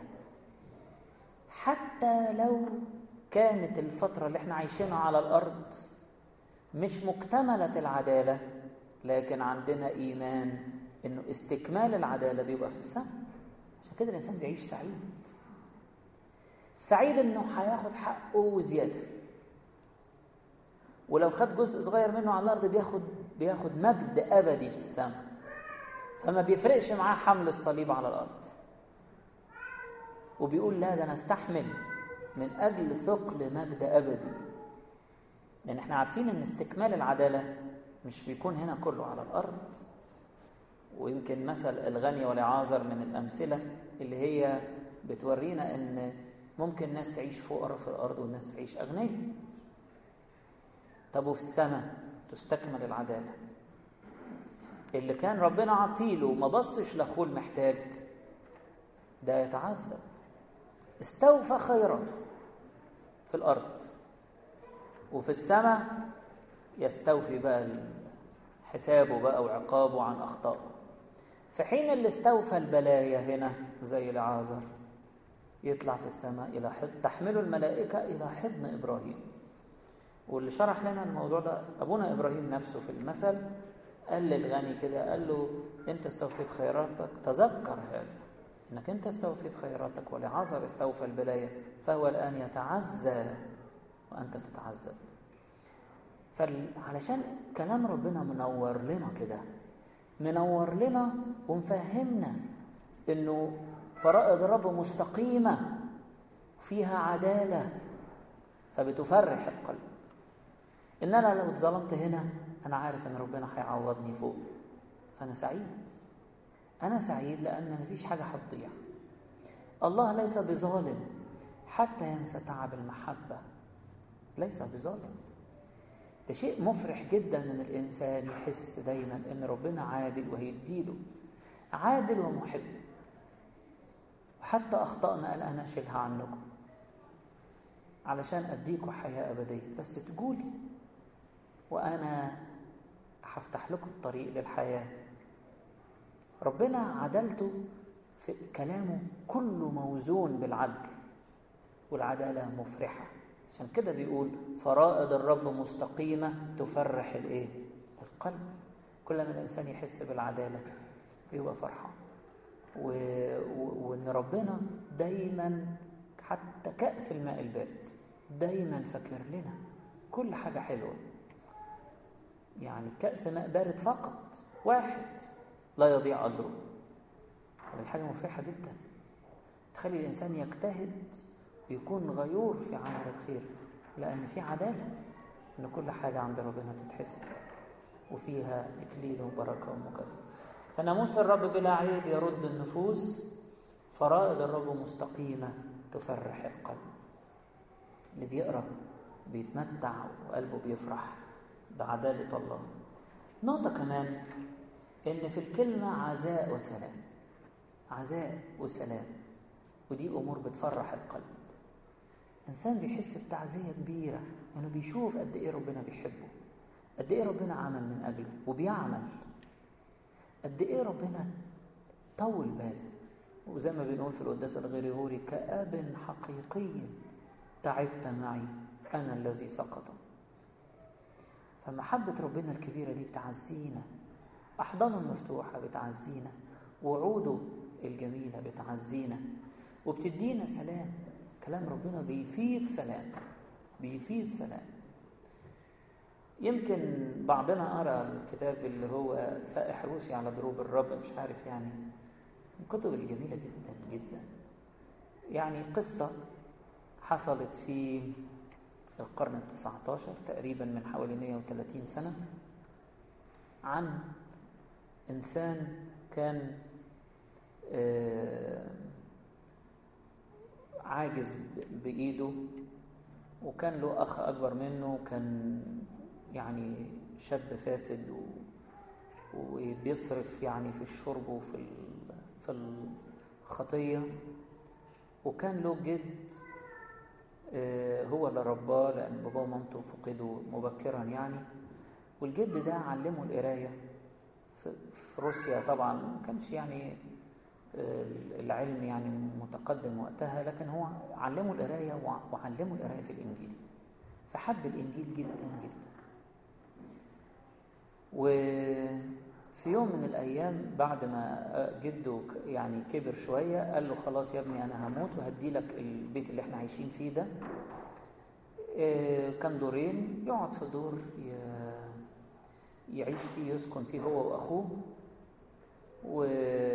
حتى لو كانت الفترة اللي احنا عايشينها على الأرض مش مكتملة العدالة لكن عندنا إيمان إنه استكمال العدالة بيبقى في السماء عشان كده الإنسان بيعيش سعيد سعيد إنه هياخد حقه وزيادة ولو خد جزء صغير منه على الأرض بياخد بياخد مجد أبدي في السماء فما بيفرقش معاه حمل الصليب على الأرض وبيقول لا ده أنا استحمل من أجل ثقل مجد أبدي لأن احنا عارفين إن استكمال العدالة مش بيكون هنا كله على الأرض ويمكن مثل الغني والعازر من الأمثلة اللي هي بتورينا إن ممكن ناس تعيش فقراء في الأرض والناس تعيش أغنياء طب وفي السماء تستكمل العدالة اللي كان ربنا عطيله وما بصش لاخوه المحتاج ده يتعذب استوفى خيراته في الارض وفي السماء يستوفي بقى حسابه بقى وعقابه عن اخطائه في حين اللي استوفى البلايا هنا زي العازر يطلع في السماء الى حضن تحمله الملائكه الى حضن ابراهيم واللي شرح لنا الموضوع ده ابونا ابراهيم نفسه في المثل قال للغني كده قال له انت استوفيت خيراتك تذكر هذا انك انت استوفيت خيراتك ولعازر استوفى البلايا فهو الان يتعزى وانت تتعذب فعلشان كلام ربنا منور لنا كده منور لنا ومفهمنا انه فرائض الرب مستقيمه فيها عداله فبتفرح القلب ان انا لو اتظلمت هنا انا عارف ان ربنا هيعوضني فوق فانا سعيد انا سعيد لان مفيش حاجه هتضيع الله ليس بظالم حتى ينسى تعب المحبه ليس بظالم ده شيء مفرح جدا ان الانسان يحس دايما ان ربنا عادل وهيديله عادل ومحب وحتى اخطانا قال انا اشيلها عنكم علشان اديكم حياه ابديه بس تقولي وانا هفتح لكم الطريق للحياه ربنا عدلته في كلامه كله موزون بالعدل والعداله مفرحه عشان كده بيقول فرائض الرب مستقيمه تفرح الايه القلب كل ما الانسان يحس بالعداله بيبقى فرحان و... و... وان ربنا دايما حتى كأس الماء البارد دايما فاكر لنا كل حاجة حلوة يعني كأس ماء بارد فقط واحد لا يضيع أجره هذه حاجة مفرحة جدا تخلي الإنسان يجتهد ويكون غيور في عمل الخير لأن في عدالة إن كل حاجة عند ربنا تتحسب وفيها إكليل وبركة ومكافأة فناموس الرب بلا عيب يرد النفوس فرائض الرب مستقيمة تفرح القلب اللي بيقرأ بيتمتع وقلبه بيفرح بعدالة الله نقطة كمان إن في الكلمة عزاء وسلام عزاء وسلام ودي أمور بتفرح القلب إنسان بيحس بتعزية كبيرة إنه يعني بيشوف قد إيه ربنا بيحبه قد إيه ربنا عمل من أجله وبيعمل قد إيه ربنا طول باله وزي ما بنقول في القداس الغريغوري كأب حقيقي تعبت معي أنا الذي سقط فمحبة ربنا الكبيرة دي بتعزينا أحضانه المفتوحة بتعزينا وعوده الجميلة بتعزينا وبتدينا سلام كلام ربنا بيفيد سلام بيفيد سلام يمكن بعضنا قرأ الكتاب اللي هو سائح روسي على دروب الرب مش عارف يعني من الكتب الجميلة جدا جدا يعني قصة حصلت في القرن التسعة عشر تقريبا من حوالي 130 سنة عن إنسان كان عاجز بإيده وكان له أخ أكبر منه كان يعني شاب فاسد و... وبيصرف يعني في الشرب وفي في الخطية وكان له جد هو اللي رباه لأن باباه ومامته فقدوا مبكرا يعني والجد ده علمه القراية في روسيا طبعا ما كانش يعني العلم يعني متقدم وقتها لكن هو علمه القراية وعلمه القراية في الإنجيل فحب الإنجيل جدا جدا وفي يوم من الأيام بعد ما جده يعني كبر شوية قال له خلاص يا ابني أنا هموت وهدي لك البيت اللي احنا عايشين فيه ده كان دورين يقعد في دور يعيش فيه يسكن فيه هو وأخوه و...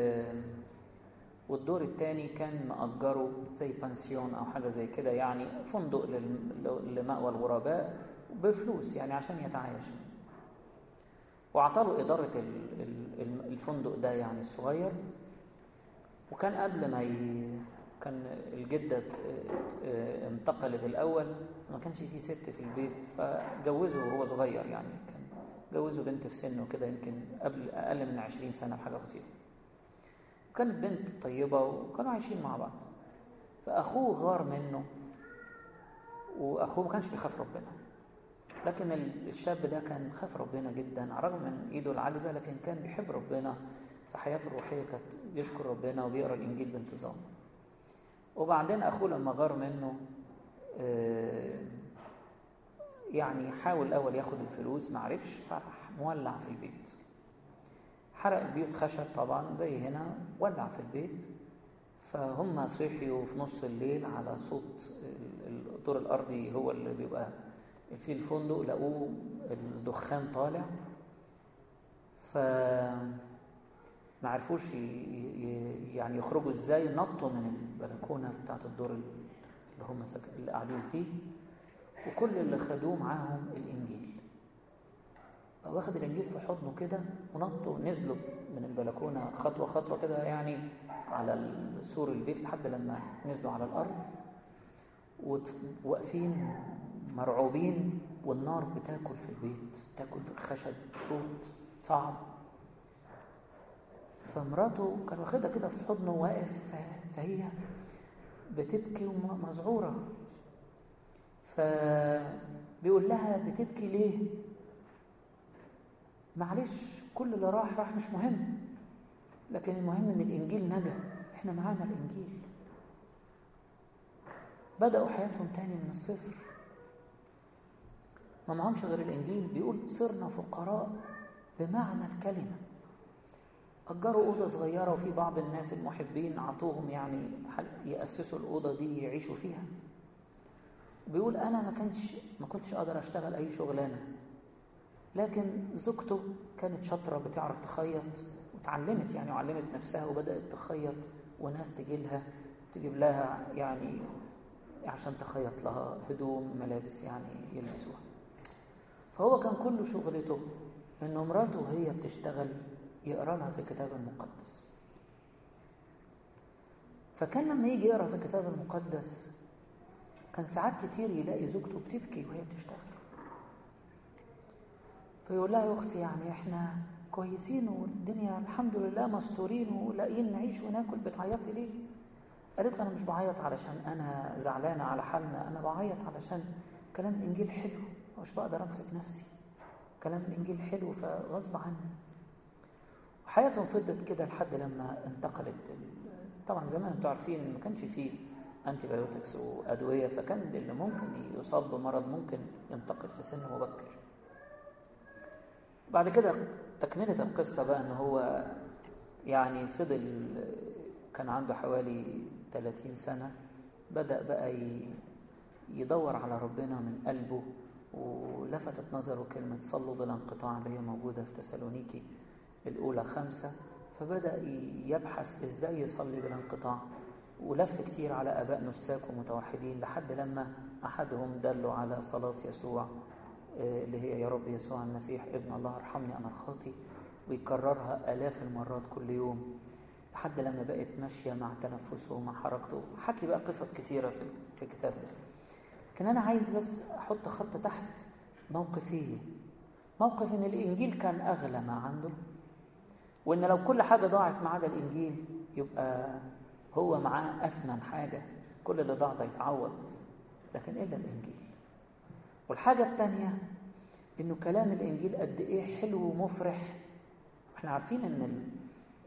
والدور الثاني كان مأجره زي بانسيون أو حاجة زي كده يعني فندق لل... لمأوى الغرباء بفلوس يعني عشان يتعايشوا وأعطاله إدارة الفندق ده يعني الصغير وكان قبل ما ي... كان الجدة انتقلت الأول ما كانش فيه ست في البيت فجوزه وهو صغير يعني كان جوزوا بنت في سنه كده يمكن قبل أقل من عشرين سنة بحاجة بسيطة كانت بنت طيبة وكانوا عايشين مع بعض فأخوه غار منه وأخوه ما كانش بيخاف ربنا لكن الشاب ده كان خاف ربنا جدا على الرغم من إيده العاجزة لكن كان بيحب ربنا في حياته الروحية كانت بيشكر ربنا وبيقرأ الإنجيل بانتظام وبعدين أخوه لما غار منه يعني حاول الأول ياخد الفلوس ما عرفش فراح مولع في البيت حرق البيوت خشب طبعا زي هنا ولع في البيت فهم صحيوا في نص الليل على صوت الدور الأرضي هو اللي بيبقى في الفندق لقوه الدخان طالع ف ما عرفوش يعني يخرجوا ازاي نطوا من البلكونه بتاعت الدور اللي هم اللي قاعدين فيه وكل اللي خدوه معاهم الإنجيل واخد الإنجيل في حضنه كده ونطوا نزلوا من البلكونة خطوة خطوة كده يعني على سور البيت لحد لما نزلوا على الأرض وواقفين مرعوبين والنار بتاكل في البيت تاكل في الخشب صوت صعب فمراته كان واخدها كده في حضنه واقف فهي بتبكي ومذعوره فبيقول لها بتبكي ليه معلش كل اللي راح راح مش مهم لكن المهم ان الانجيل نجا احنا معانا الانجيل بدأوا حياتهم تاني من الصفر ما معهمش غير الانجيل بيقول صرنا فقراء بمعنى الكلمة أجروا أوضة صغيرة وفي بعض الناس المحبين عطوهم يعني يأسسوا الأوضة دي يعيشوا فيها بيقول انا ما كانش ما كنتش اقدر اشتغل اي شغلانه لكن زوجته كانت شاطره بتعرف تخيط وتعلمت يعني وعلمت نفسها وبدات تخيط وناس تجي لها تجيب لها يعني عشان تخيط لها هدوم ملابس يعني يلبسوها فهو كان كل شغلته ان مراته وهي بتشتغل يقرا لها في الكتاب المقدس فكان لما يجي يقرا في الكتاب المقدس كان ساعات كتير يلاقي زوجته بتبكي وهي بتشتغل فيقول لها يا اختي يعني احنا كويسين والدنيا الحمد لله مستورين ولاقيين نعيش وناكل بتعيطي ليه قالت له انا مش بعيط علشان انا زعلانه على حالنا انا بعيط علشان كلام الانجيل حلو مش بقدر امسك نفسي كلام الانجيل حلو فغصب عني وحياتهم فضلت كده لحد لما انتقلت طبعا زمان انتوا عارفين ما كانش فيه انتي بايوتكس وادويه فكان اللي ممكن يصاب بمرض ممكن ينتقل في سن مبكر بعد كده تكمله القصه بقى ان هو يعني فضل كان عنده حوالي 30 سنه بدا بقى يدور على ربنا من قلبه ولفتت نظره كلمة صلوا بلا انقطاع اللي هي موجودة في تسالونيكي الأولى خمسة فبدأ يبحث إزاي يصلي بلا انقطاع ولف كتير على آباء نساك ومتوحدين لحد لما أحدهم دلوا على صلاة يسوع اللي هي يا رب يسوع المسيح ابن الله ارحمني أنا الخاطي ويكررها آلاف المرات كل يوم لحد لما بقت ماشية مع تنفسه ومع حركته حكي بقى قصص كتيرة في الكتاب ده لكن أنا عايز بس أحط خط تحت موقفيه موقف إن الإنجيل كان أغلى ما عنده وإن لو كل حاجة ضاعت ما عدا الإنجيل يبقى هو معاه أثمن حاجة كل اللي ضاع ده يتعوض لكن إلا الإنجيل والحاجة الثانية إنه كلام الإنجيل قد إيه حلو ومفرح إحنا عارفين إن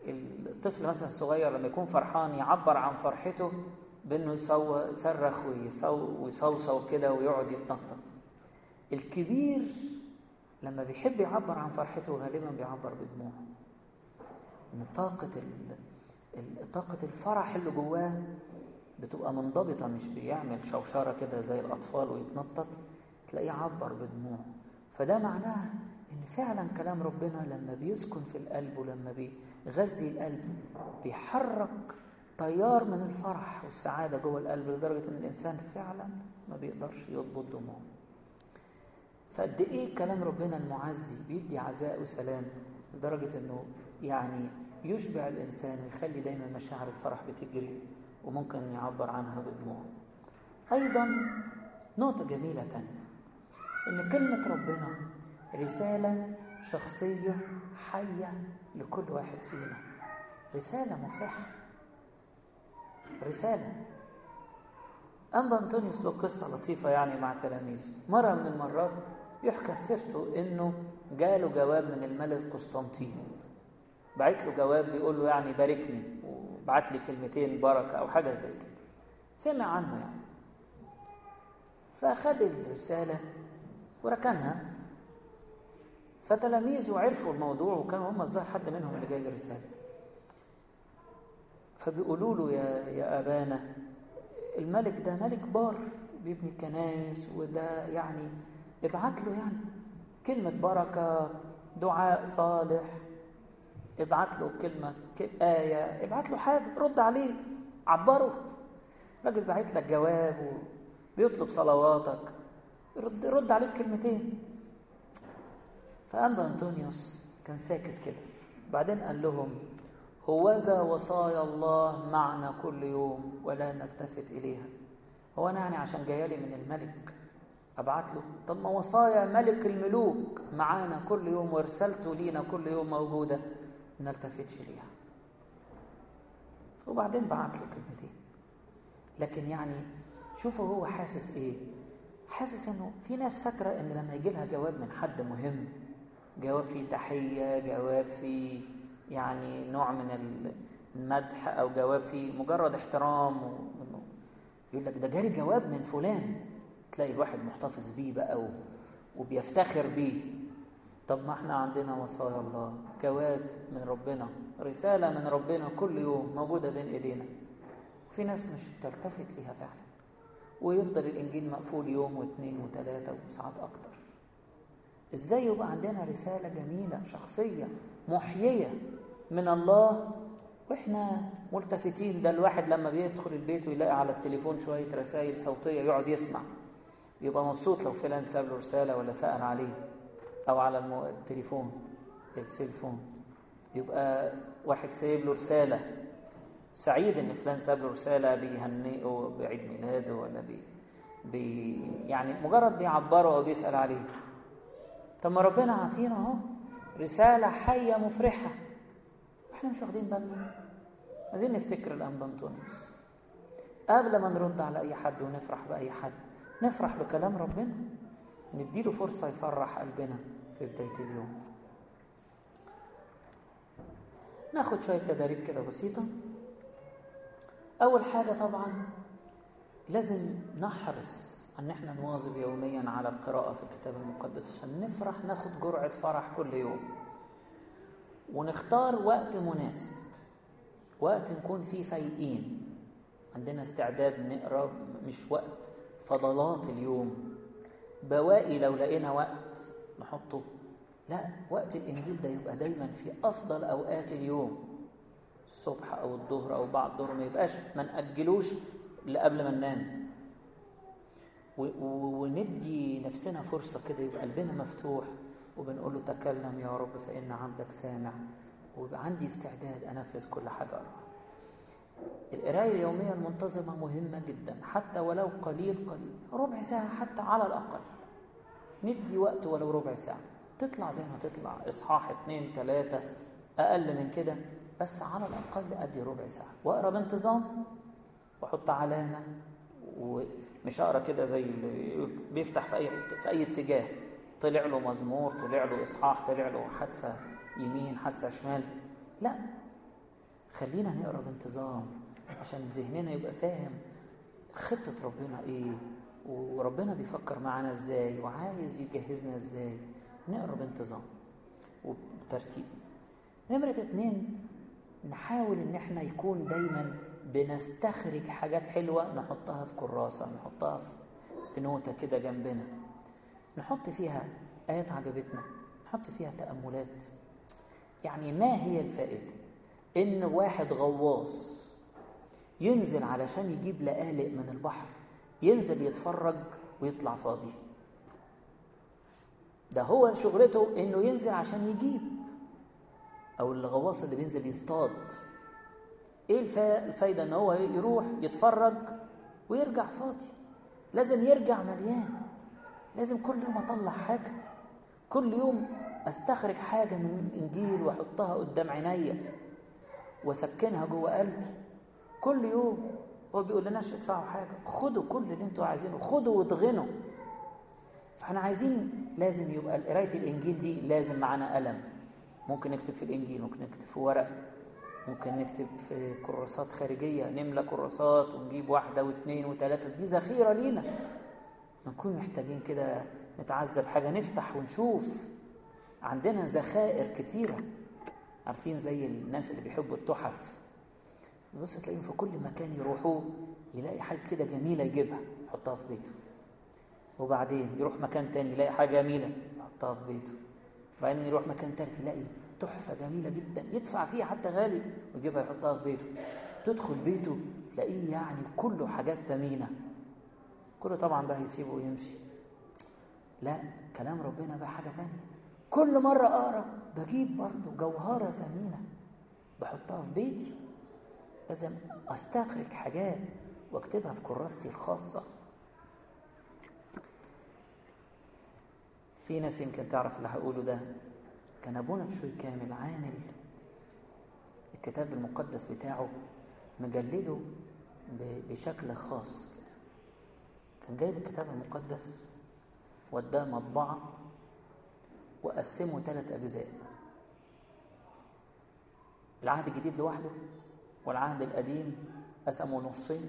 الطفل مثلا الصغير لما يكون فرحان يعبر عن فرحته بانه يصرخ ويصوصو كده ويقعد يتنطط الكبير لما بيحب يعبر عن فرحته غالبا بيعبر بدموعه ان طاقة طاقة الفرح اللي جواه بتبقى منضبطة مش بيعمل شوشرة كده زي الأطفال ويتنطط تلاقيه عبر بدموعه فده معناه إن فعلا كلام ربنا لما بيسكن في القلب ولما بيغذي القلب بيحرك تيار من الفرح والسعادة جوه القلب لدرجة إن الإنسان فعلا ما بيقدرش يضبط دموعه فقد إيه كلام ربنا المعزي بيدي عزاء وسلام لدرجة إنه يعني يشبع الإنسان ويخلي دايما مشاعر الفرح بتجري وممكن يعبر عنها بدموع أيضا نقطة جميلة تانية إن كلمة ربنا رسالة شخصية حية لكل واحد فينا رسالة مفرحة رسالة أنبا أنطونيوس له قصة لطيفة يعني مع تلاميذه مرة من المرات يحكى في سيرته إنه جاله جواب من الملك قسطنطين بعت له جواب بيقول له يعني باركني وبعت لي كلمتين بركة أو حاجة زي كده سمع عنه يعني فأخذ الرسالة وركنها فتلاميذه عرفوا الموضوع وكانوا هم الظاهر حد منهم اللي جاي الرسالة فبيقولوا له يا يا أبانا الملك ده ملك بار بيبني كنايس وده يعني ابعت له يعني كلمة بركة دعاء صالح ابعت له كلمة آية ابعت له حاجة رد عليه عبره راجل بعت لك جواب وبيطلب صلواتك رد, رد عليك كلمتين فأنبا أنطونيوس كان ساكت كده بعدين قال لهم هوذا وصايا الله معنا كل يوم ولا نلتفت إليها هو أنا يعني عشان جايالي من الملك أبعت له طب ما وصايا ملك الملوك معانا كل يوم ورسالته لينا كل يوم موجودة ما نلتفتش ليها وبعدين بعت له كلمتين لكن يعني شوفوا هو حاسس ايه حاسس انه في ناس فاكره ان لما يجي لها جواب من حد مهم جواب فيه تحيه جواب فيه يعني نوع من المدح او جواب فيه مجرد احترام يقول لك ده جالي جواب من فلان تلاقي الواحد محتفظ بيه بقى وبيفتخر بيه طب ما احنا عندنا وصايا الله جواب من ربنا رسالة من ربنا كل يوم موجودة بين ايدينا في ناس مش بتلتفت ليها فعلا ويفضل الانجيل مقفول يوم واثنين وثلاثة وساعات اكتر ازاي يبقى عندنا رسالة جميلة شخصية محيية من الله واحنا ملتفتين ده الواحد لما بيدخل البيت ويلاقي على التليفون شوية رسائل صوتية يقعد يسمع يبقى مبسوط لو فلان ساب له رسالة ولا سأل عليه أو على المو... التليفون السيلفون يبقى واحد سايب له رسالة سعيد إن فلان ساب له رسالة بيهنئه بعيد ميلاده ولا بي... بي... يعني مجرد بيعبره أو بيسأل عليه طب ما ربنا عطينا أهو رسالة حية مفرحة احنا مش واخدين بالنا عايزين نفتكر الأنبا أنطونيوس قبل ما نرد على أي حد ونفرح بأي حد نفرح بكلام ربنا نديله فرصة يفرح قلبنا في بداية اليوم ناخد شوية تداريب كده بسيطة أول حاجة طبعا لازم نحرص أن احنا نواظب يوميا على القراءة في الكتاب المقدس عشان نفرح ناخد جرعة فرح كل يوم ونختار وقت مناسب وقت نكون فيه فايقين عندنا استعداد نقرا مش وقت فضلات اليوم بواقي لو لقينا وقت نحطه لا وقت الانجيل ده يبقى دايما في افضل اوقات اليوم الصبح او الظهر او بعد الظهر ما يبقاش ما ناجلوش لقبل ما ننام وندي نفسنا فرصه كده يبقى قلبنا مفتوح وبنقول له تكلم يا رب فان عبدك سامع ويبقى عندي استعداد انفذ كل حاجه اقراها القرايه اليوميه المنتظمه مهمه جدا حتى ولو قليل قليل ربع ساعه حتى على الاقل ندي وقت ولو ربع ساعه تطلع زي ما تطلع اصحاح اتنين تلاته اقل من كده بس على الاقل ادي ربع ساعه واقرا بانتظام واحط علامه ومش اقرا كده زي اللي بيفتح في اي في اي اتجاه طلع له مزمور طلع له اصحاح طلع له حادثه يمين حادثه شمال لا خلينا نقرا بانتظام عشان ذهننا يبقى فاهم خطة ربنا ايه وربنا بيفكر معانا ازاي وعايز يجهزنا ازاي نقرا بانتظام وبترتيب نمرة اتنين نحاول ان احنا يكون دايما بنستخرج حاجات حلوة نحطها في كراسة نحطها في نوتة كده جنبنا نحط فيها آيات عجبتنا نحط فيها تأملات يعني ما هي الفائدة إن واحد غواص ينزل علشان يجيب لقالق من البحر ينزل يتفرج ويطلع فاضي ده هو شغلته إنه ينزل عشان يجيب أو الغواص اللي بينزل يصطاد إيه الفايدة إن هو يروح يتفرج ويرجع فاضي لازم يرجع مليان لازم كل يوم أطلع حاجة كل يوم استخرج حاجة من الإنجيل وأحطها قدام عينيا وأسكنها جوه قلبي كل يوم هو بيقول لناش ادفعوا حاجة خدوا كل اللي انتوا عايزينه خدوا واضغنوا فاحنا عايزين لازم يبقى قراية الإنجيل دي لازم معانا قلم ممكن نكتب في الإنجيل ممكن نكتب في ورق ممكن نكتب في كراسات خارجية نملى كراسات ونجيب واحدة واثنين وثلاثة دي ذخيرة لينا نكون محتاجين كده نتعذب حاجة نفتح ونشوف عندنا ذخائر كتيرة عارفين زي الناس اللي بيحبوا التحف بص تلاقيهم في كل مكان يروحوه يلاقي حاجة كده جميلة يجيبها يحطها في بيته وبعدين يروح مكان تاني يلاقي حاجة جميلة يحطها في بيته وبعدين يروح مكان تالت يلاقي تحفة جميلة جدا يدفع فيها حتى غالي ويجيبها يحطها في بيته تدخل بيته تلاقيه يعني كله حاجات ثمينة كله طبعا بقى يسيبه ويمشي لا كلام ربنا بقى حاجة تانية كل مرة أقرأ بجيب برضه جوهرة ثمينة بحطها في بيتي لازم أستخرج حاجات واكتبها في كراستي الخاصة في ناس يمكن تعرف اللي هقوله ده كان أبونا بشوي كامل عامل الكتاب المقدس بتاعه مجلده بشكل خاص كان جايب الكتاب المقدس وداه مطبعة وقسمه ثلاث أجزاء العهد الجديد لوحده والعهد القديم قسمه نصين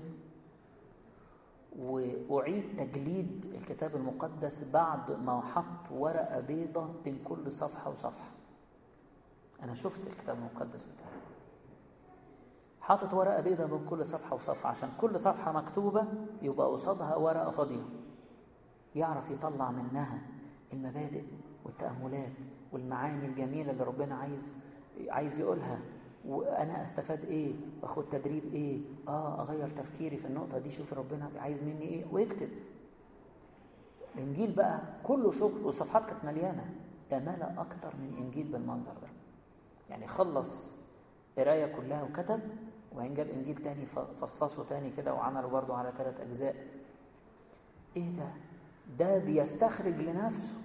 وأعيد تجليد الكتاب المقدس بعد ما حط ورقة بيضة بين كل صفحة وصفحة أنا شفت الكتاب المقدس بتاعه حاطط ورقة بيضة بين كل صفحة وصفحة عشان كل صفحة مكتوبة يبقى قصادها ورقة فاضية يعرف يطلع منها المبادئ والتأملات والمعاني الجميلة اللي ربنا عايز عايز يقولها وانا استفاد ايه واخد تدريب ايه اه اغير تفكيري في النقطه دي شوف ربنا عايز مني ايه ويكتب الانجيل بقى كله شغل والصفحات كانت مليانه ده ملا اكتر من انجيل بالمنظر ده يعني خلص قرايه كلها وكتب وبعدين جاب انجيل تاني فصصه تاني كده وعمله برضه على ثلاث اجزاء ايه ده ده بيستخرج لنفسه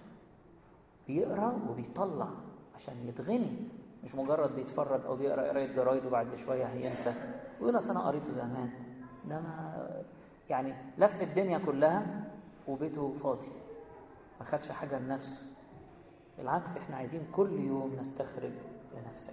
بيقرا وبيطلع عشان يتغني مش مجرد بيتفرج او بيقرا قرايه جرايد وبعد شويه هينسى ويقول اصل انا قريته زمان ده ما يعني لف الدنيا كلها وبيته فاضي ما خدش حاجه لنفسه بالعكس احنا عايزين كل يوم نستخرج لنفسنا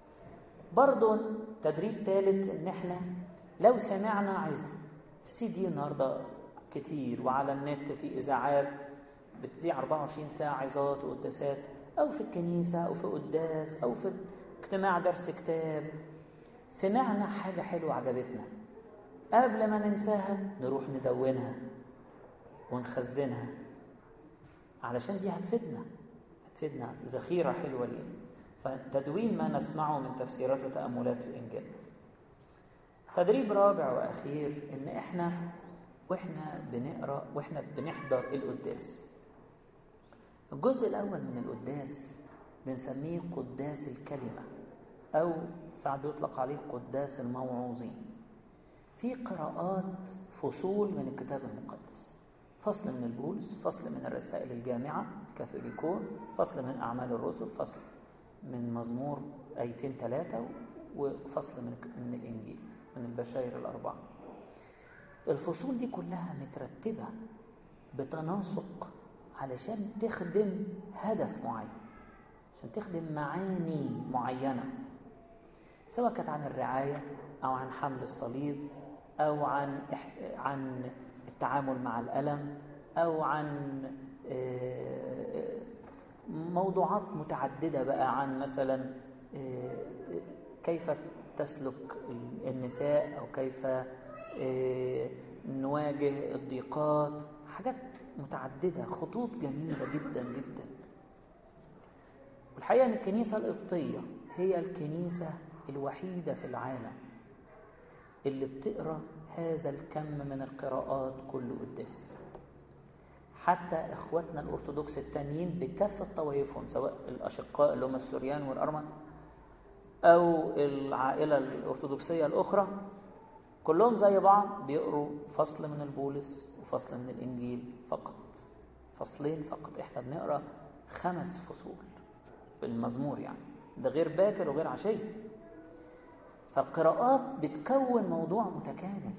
برضه تدريب ثالث ان احنا لو سمعنا عايزين في سي دي النهارده كتير وعلى النت في اذاعات بتذيع 24 ساعه عظات وقداسات أو في الكنيسة أو في قداس أو في اجتماع درس كتاب سمعنا حاجة حلوة عجبتنا قبل ما ننساها نروح ندونها ونخزنها علشان دي هتفيدنا هتفيدنا ذخيرة حلوة لينا فتدوين ما نسمعه من تفسيرات وتأملات في الإنجيل تدريب رابع وأخير إن إحنا وإحنا بنقرأ وإحنا بنحضر القداس الجزء الأول من القداس بنسميه قداس الكلمة أو ساعات بيطلق عليه قداس الموعوظين في قراءات فصول من الكتاب المقدس فصل من البولس فصل من الرسائل الجامعة كاثوليكون فصل من أعمال الرسل فصل من مزمور آيتين ثلاثة وفصل من من الإنجيل من البشائر الأربعة الفصول دي كلها مترتبة بتناسق علشان تخدم هدف معين عشان تخدم معاني معينة سواء كانت عن الرعاية أو عن حمل الصليب أو عن عن التعامل مع الألم أو عن موضوعات متعددة بقى عن مثلا كيف تسلك النساء أو كيف نواجه الضيقات حاجات متعددة خطوط جميلة جدا جدا والحقيقة أن الكنيسة القبطية هي الكنيسة الوحيدة في العالم اللي بتقرأ هذا الكم من القراءات كل قداس حتى إخواتنا الأرثوذكس التانيين بكافة طوائفهم سواء الأشقاء اللي هم السوريان والأرمن أو العائلة الأرثوذكسية الأخرى كلهم زي بعض بيقروا فصل من البولس وفصل من الإنجيل فقط فصلين فقط إحنا بنقرأ خمس فصول بالمزمور يعني ده غير باكر وغير عشية فالقراءات بتكون موضوع متكامل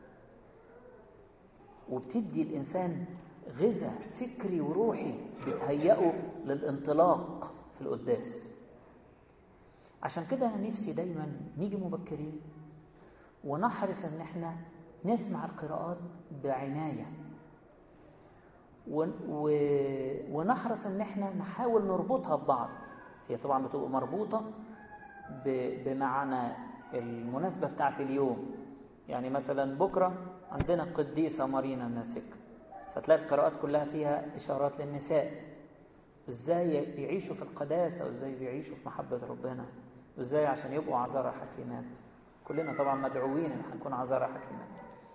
وبتدي الإنسان غذاء فكري وروحي بتهيئه للانطلاق في القداس عشان كده أنا نفسي دايما نيجي مبكرين ونحرص ان احنا نسمع القراءات بعناية و... و... ونحرص ان احنا نحاول نربطها ببعض هي طبعا بتبقى مربوطة ب... بمعنى المناسبة بتاعت اليوم يعني مثلا بكرة عندنا قديسة مارينا الناسكة فتلاقي القراءات كلها فيها إشارات للنساء وإزاي بيعيشوا في القداسة وإزاي بيعيشوا في محبة ربنا وإزاي عشان يبقوا عذارى حكيمات كلنا طبعا مدعوين ان احنا نكون عذارى حكيمات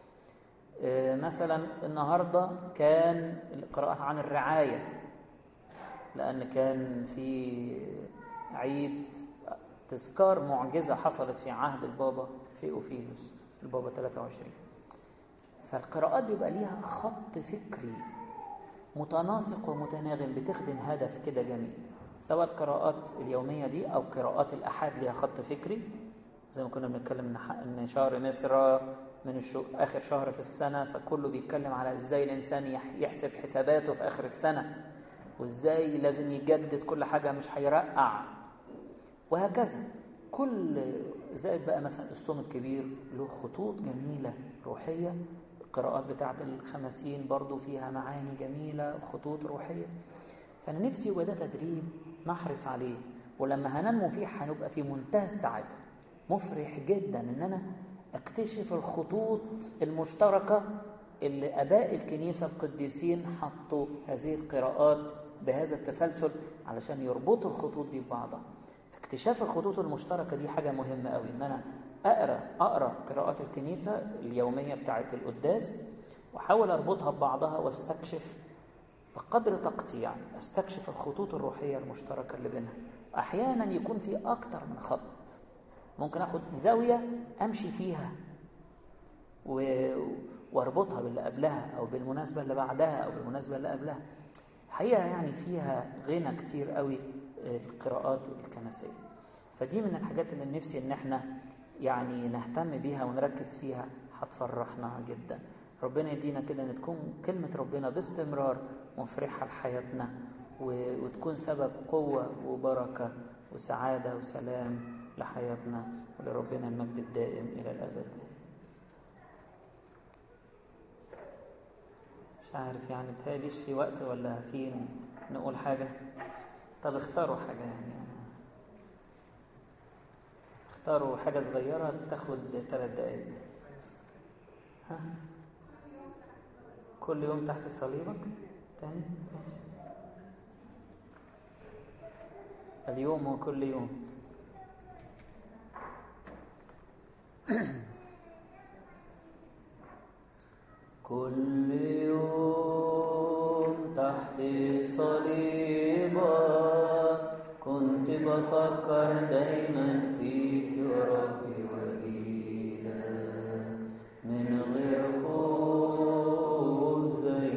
مثلا النهارده كان القراءات عن الرعايه لان كان في عيد تذكار معجزه حصلت في عهد البابا في اوفيلوس البابا 23 فالقراءات بيبقى ليها خط فكري متناسق ومتناغم بتخدم هدف كده جميل سواء القراءات اليوميه دي او قراءات الاحاد ليها خط فكري زي ما كنا بنتكلم ان شهر مصر من الشو... اخر شهر في السنه فكله بيتكلم على ازاي الانسان يحسب حساباته في اخر السنه وازاي لازم يجدد كل حاجه مش هيرقع وهكذا كل زائد بقى مثلا الصوم الكبير له خطوط جميله روحيه القراءات بتاعه الخمسين برضو فيها معاني جميله خطوط روحيه فانا نفسي يبقى ده تدريب نحرص عليه ولما هننمو فيه هنبقى في منتهى السعاده مفرح جدا ان انا اكتشف الخطوط المشتركه اللي اباء الكنيسه القديسين حطوا هذه القراءات بهذا التسلسل علشان يربطوا الخطوط دي ببعضها فاكتشاف الخطوط المشتركه دي حاجه مهمه قوي ان انا اقرا اقرا قراءات الكنيسه اليوميه بتاعه القداس واحاول اربطها ببعضها واستكشف بقدر طاقتي يعني استكشف الخطوط الروحيه المشتركه اللي بينها احيانا يكون في اكتر من خط ممكن اخد زاويه امشي فيها و... واربطها باللي قبلها او بالمناسبه اللي بعدها او بالمناسبه اللي قبلها حقيقه يعني فيها غنى كتير قوي القراءات الكنسيه فدي من الحاجات اللي نفسي ان احنا يعني نهتم بيها ونركز فيها هتفرحنا جدا ربنا يدينا كده ان تكون كلمه ربنا باستمرار مفرحه لحياتنا و... وتكون سبب قوه وبركه وسعاده وسلام لحياتنا ولربنا المجد الدائم إلى الأبد مش عارف يعني بتهيأليش في وقت ولا في نقول حاجة طب اختاروا حاجة يعني اختاروا حاجة صغيرة تاخد ثلاث دقايق ها كل يوم تحت صليبك تاني اليوم وكل يوم كل يوم تحت صليبك كنت بفكر دايما فيك يا ربي وإله من غير خوف زي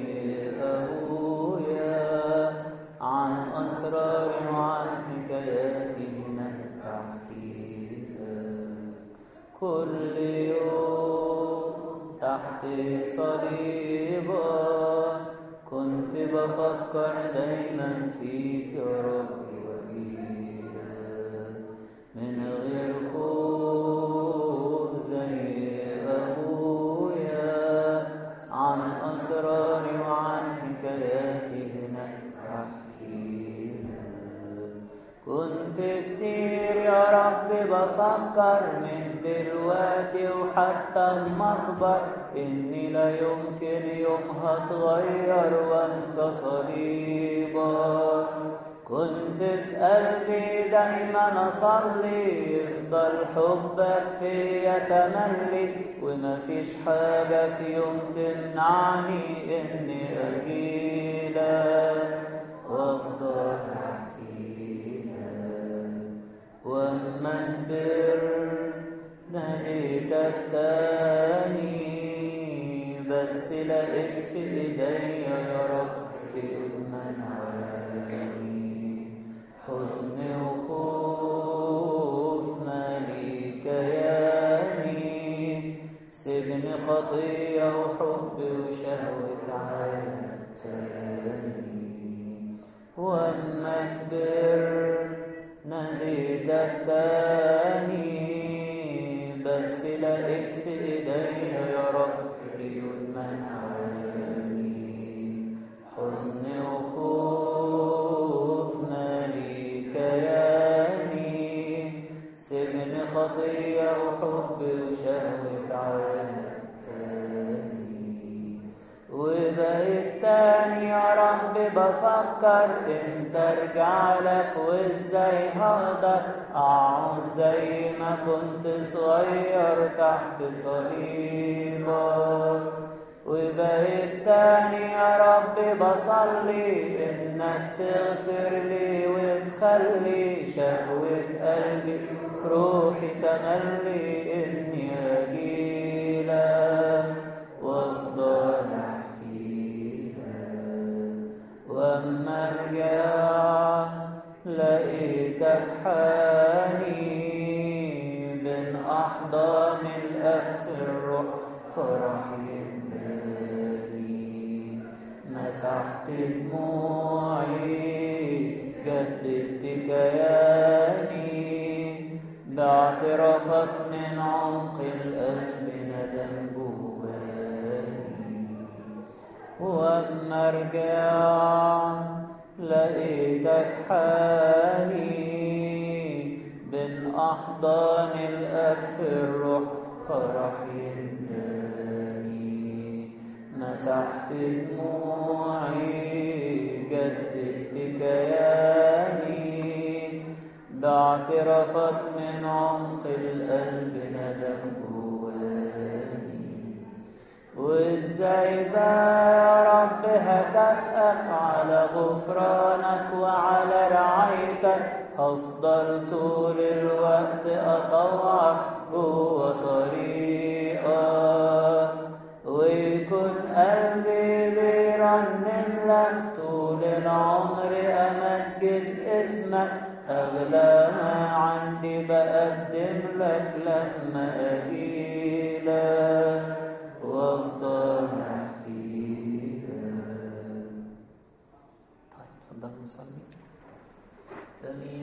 أبويا عن أسرار وعن حكاياتي من أحكيها كل يوم تحت صليبك كنت بفكر دايما فيك يا ربي وإله من غير خوف بفكر من دلوقتي وحتى اما اكبر اني لا يمكن يوم هتغير وانسى صليبك كنت في قلبي دايما اصلي يفضل حبك فيا تملي ومفيش حاجة في يوم تمنعني اني اجيلك وافضل احكيلك واما كبرت ناديتك تاني بس لقيت في ايديا يا رب منعاني حزن وخوف مالي كياني سجن خطية وحب وشهوة عالم فاني واما كبرت ناديتك تاني بس لقيت في ايديا يا رب قيود منعاني حزن وخوف مالي كياني سجن خطية وحب وشهوة عالم فاني وبقيت تاني يا رب بفكر انت ارجع لك وازاي هقدر اقعد زي ما كنت صغير تحت صليبك وبقيت تاني يا رب بصلي انك تغفر لي وتخلي شهوة قلبي روحي تملي اني اجيلك وافضل واما ارجع لقيتك حاني بين احضان الاب في الروح فرح يملاني مسحت دموعي جددت كياني باعترافك من عمق القلب ندم جواني واما ارجع لقيتك حالي بين احضان الاب في الروح فرح يملاني مسحت دموعي جددت كياني باعترافك من عمق القلب ندم جواني وازاي بقى يا رب هكافئك على غفرانك وعلى رعايتك هفضل طول الوقت اطوعك جوه طريقك ويكون قلبي بيرنم لك طول العمر امجد اسمك اغلى ما عندي بقدم لك لما اجيلك وافضل احكي لك طيب اتفضل نصلي امين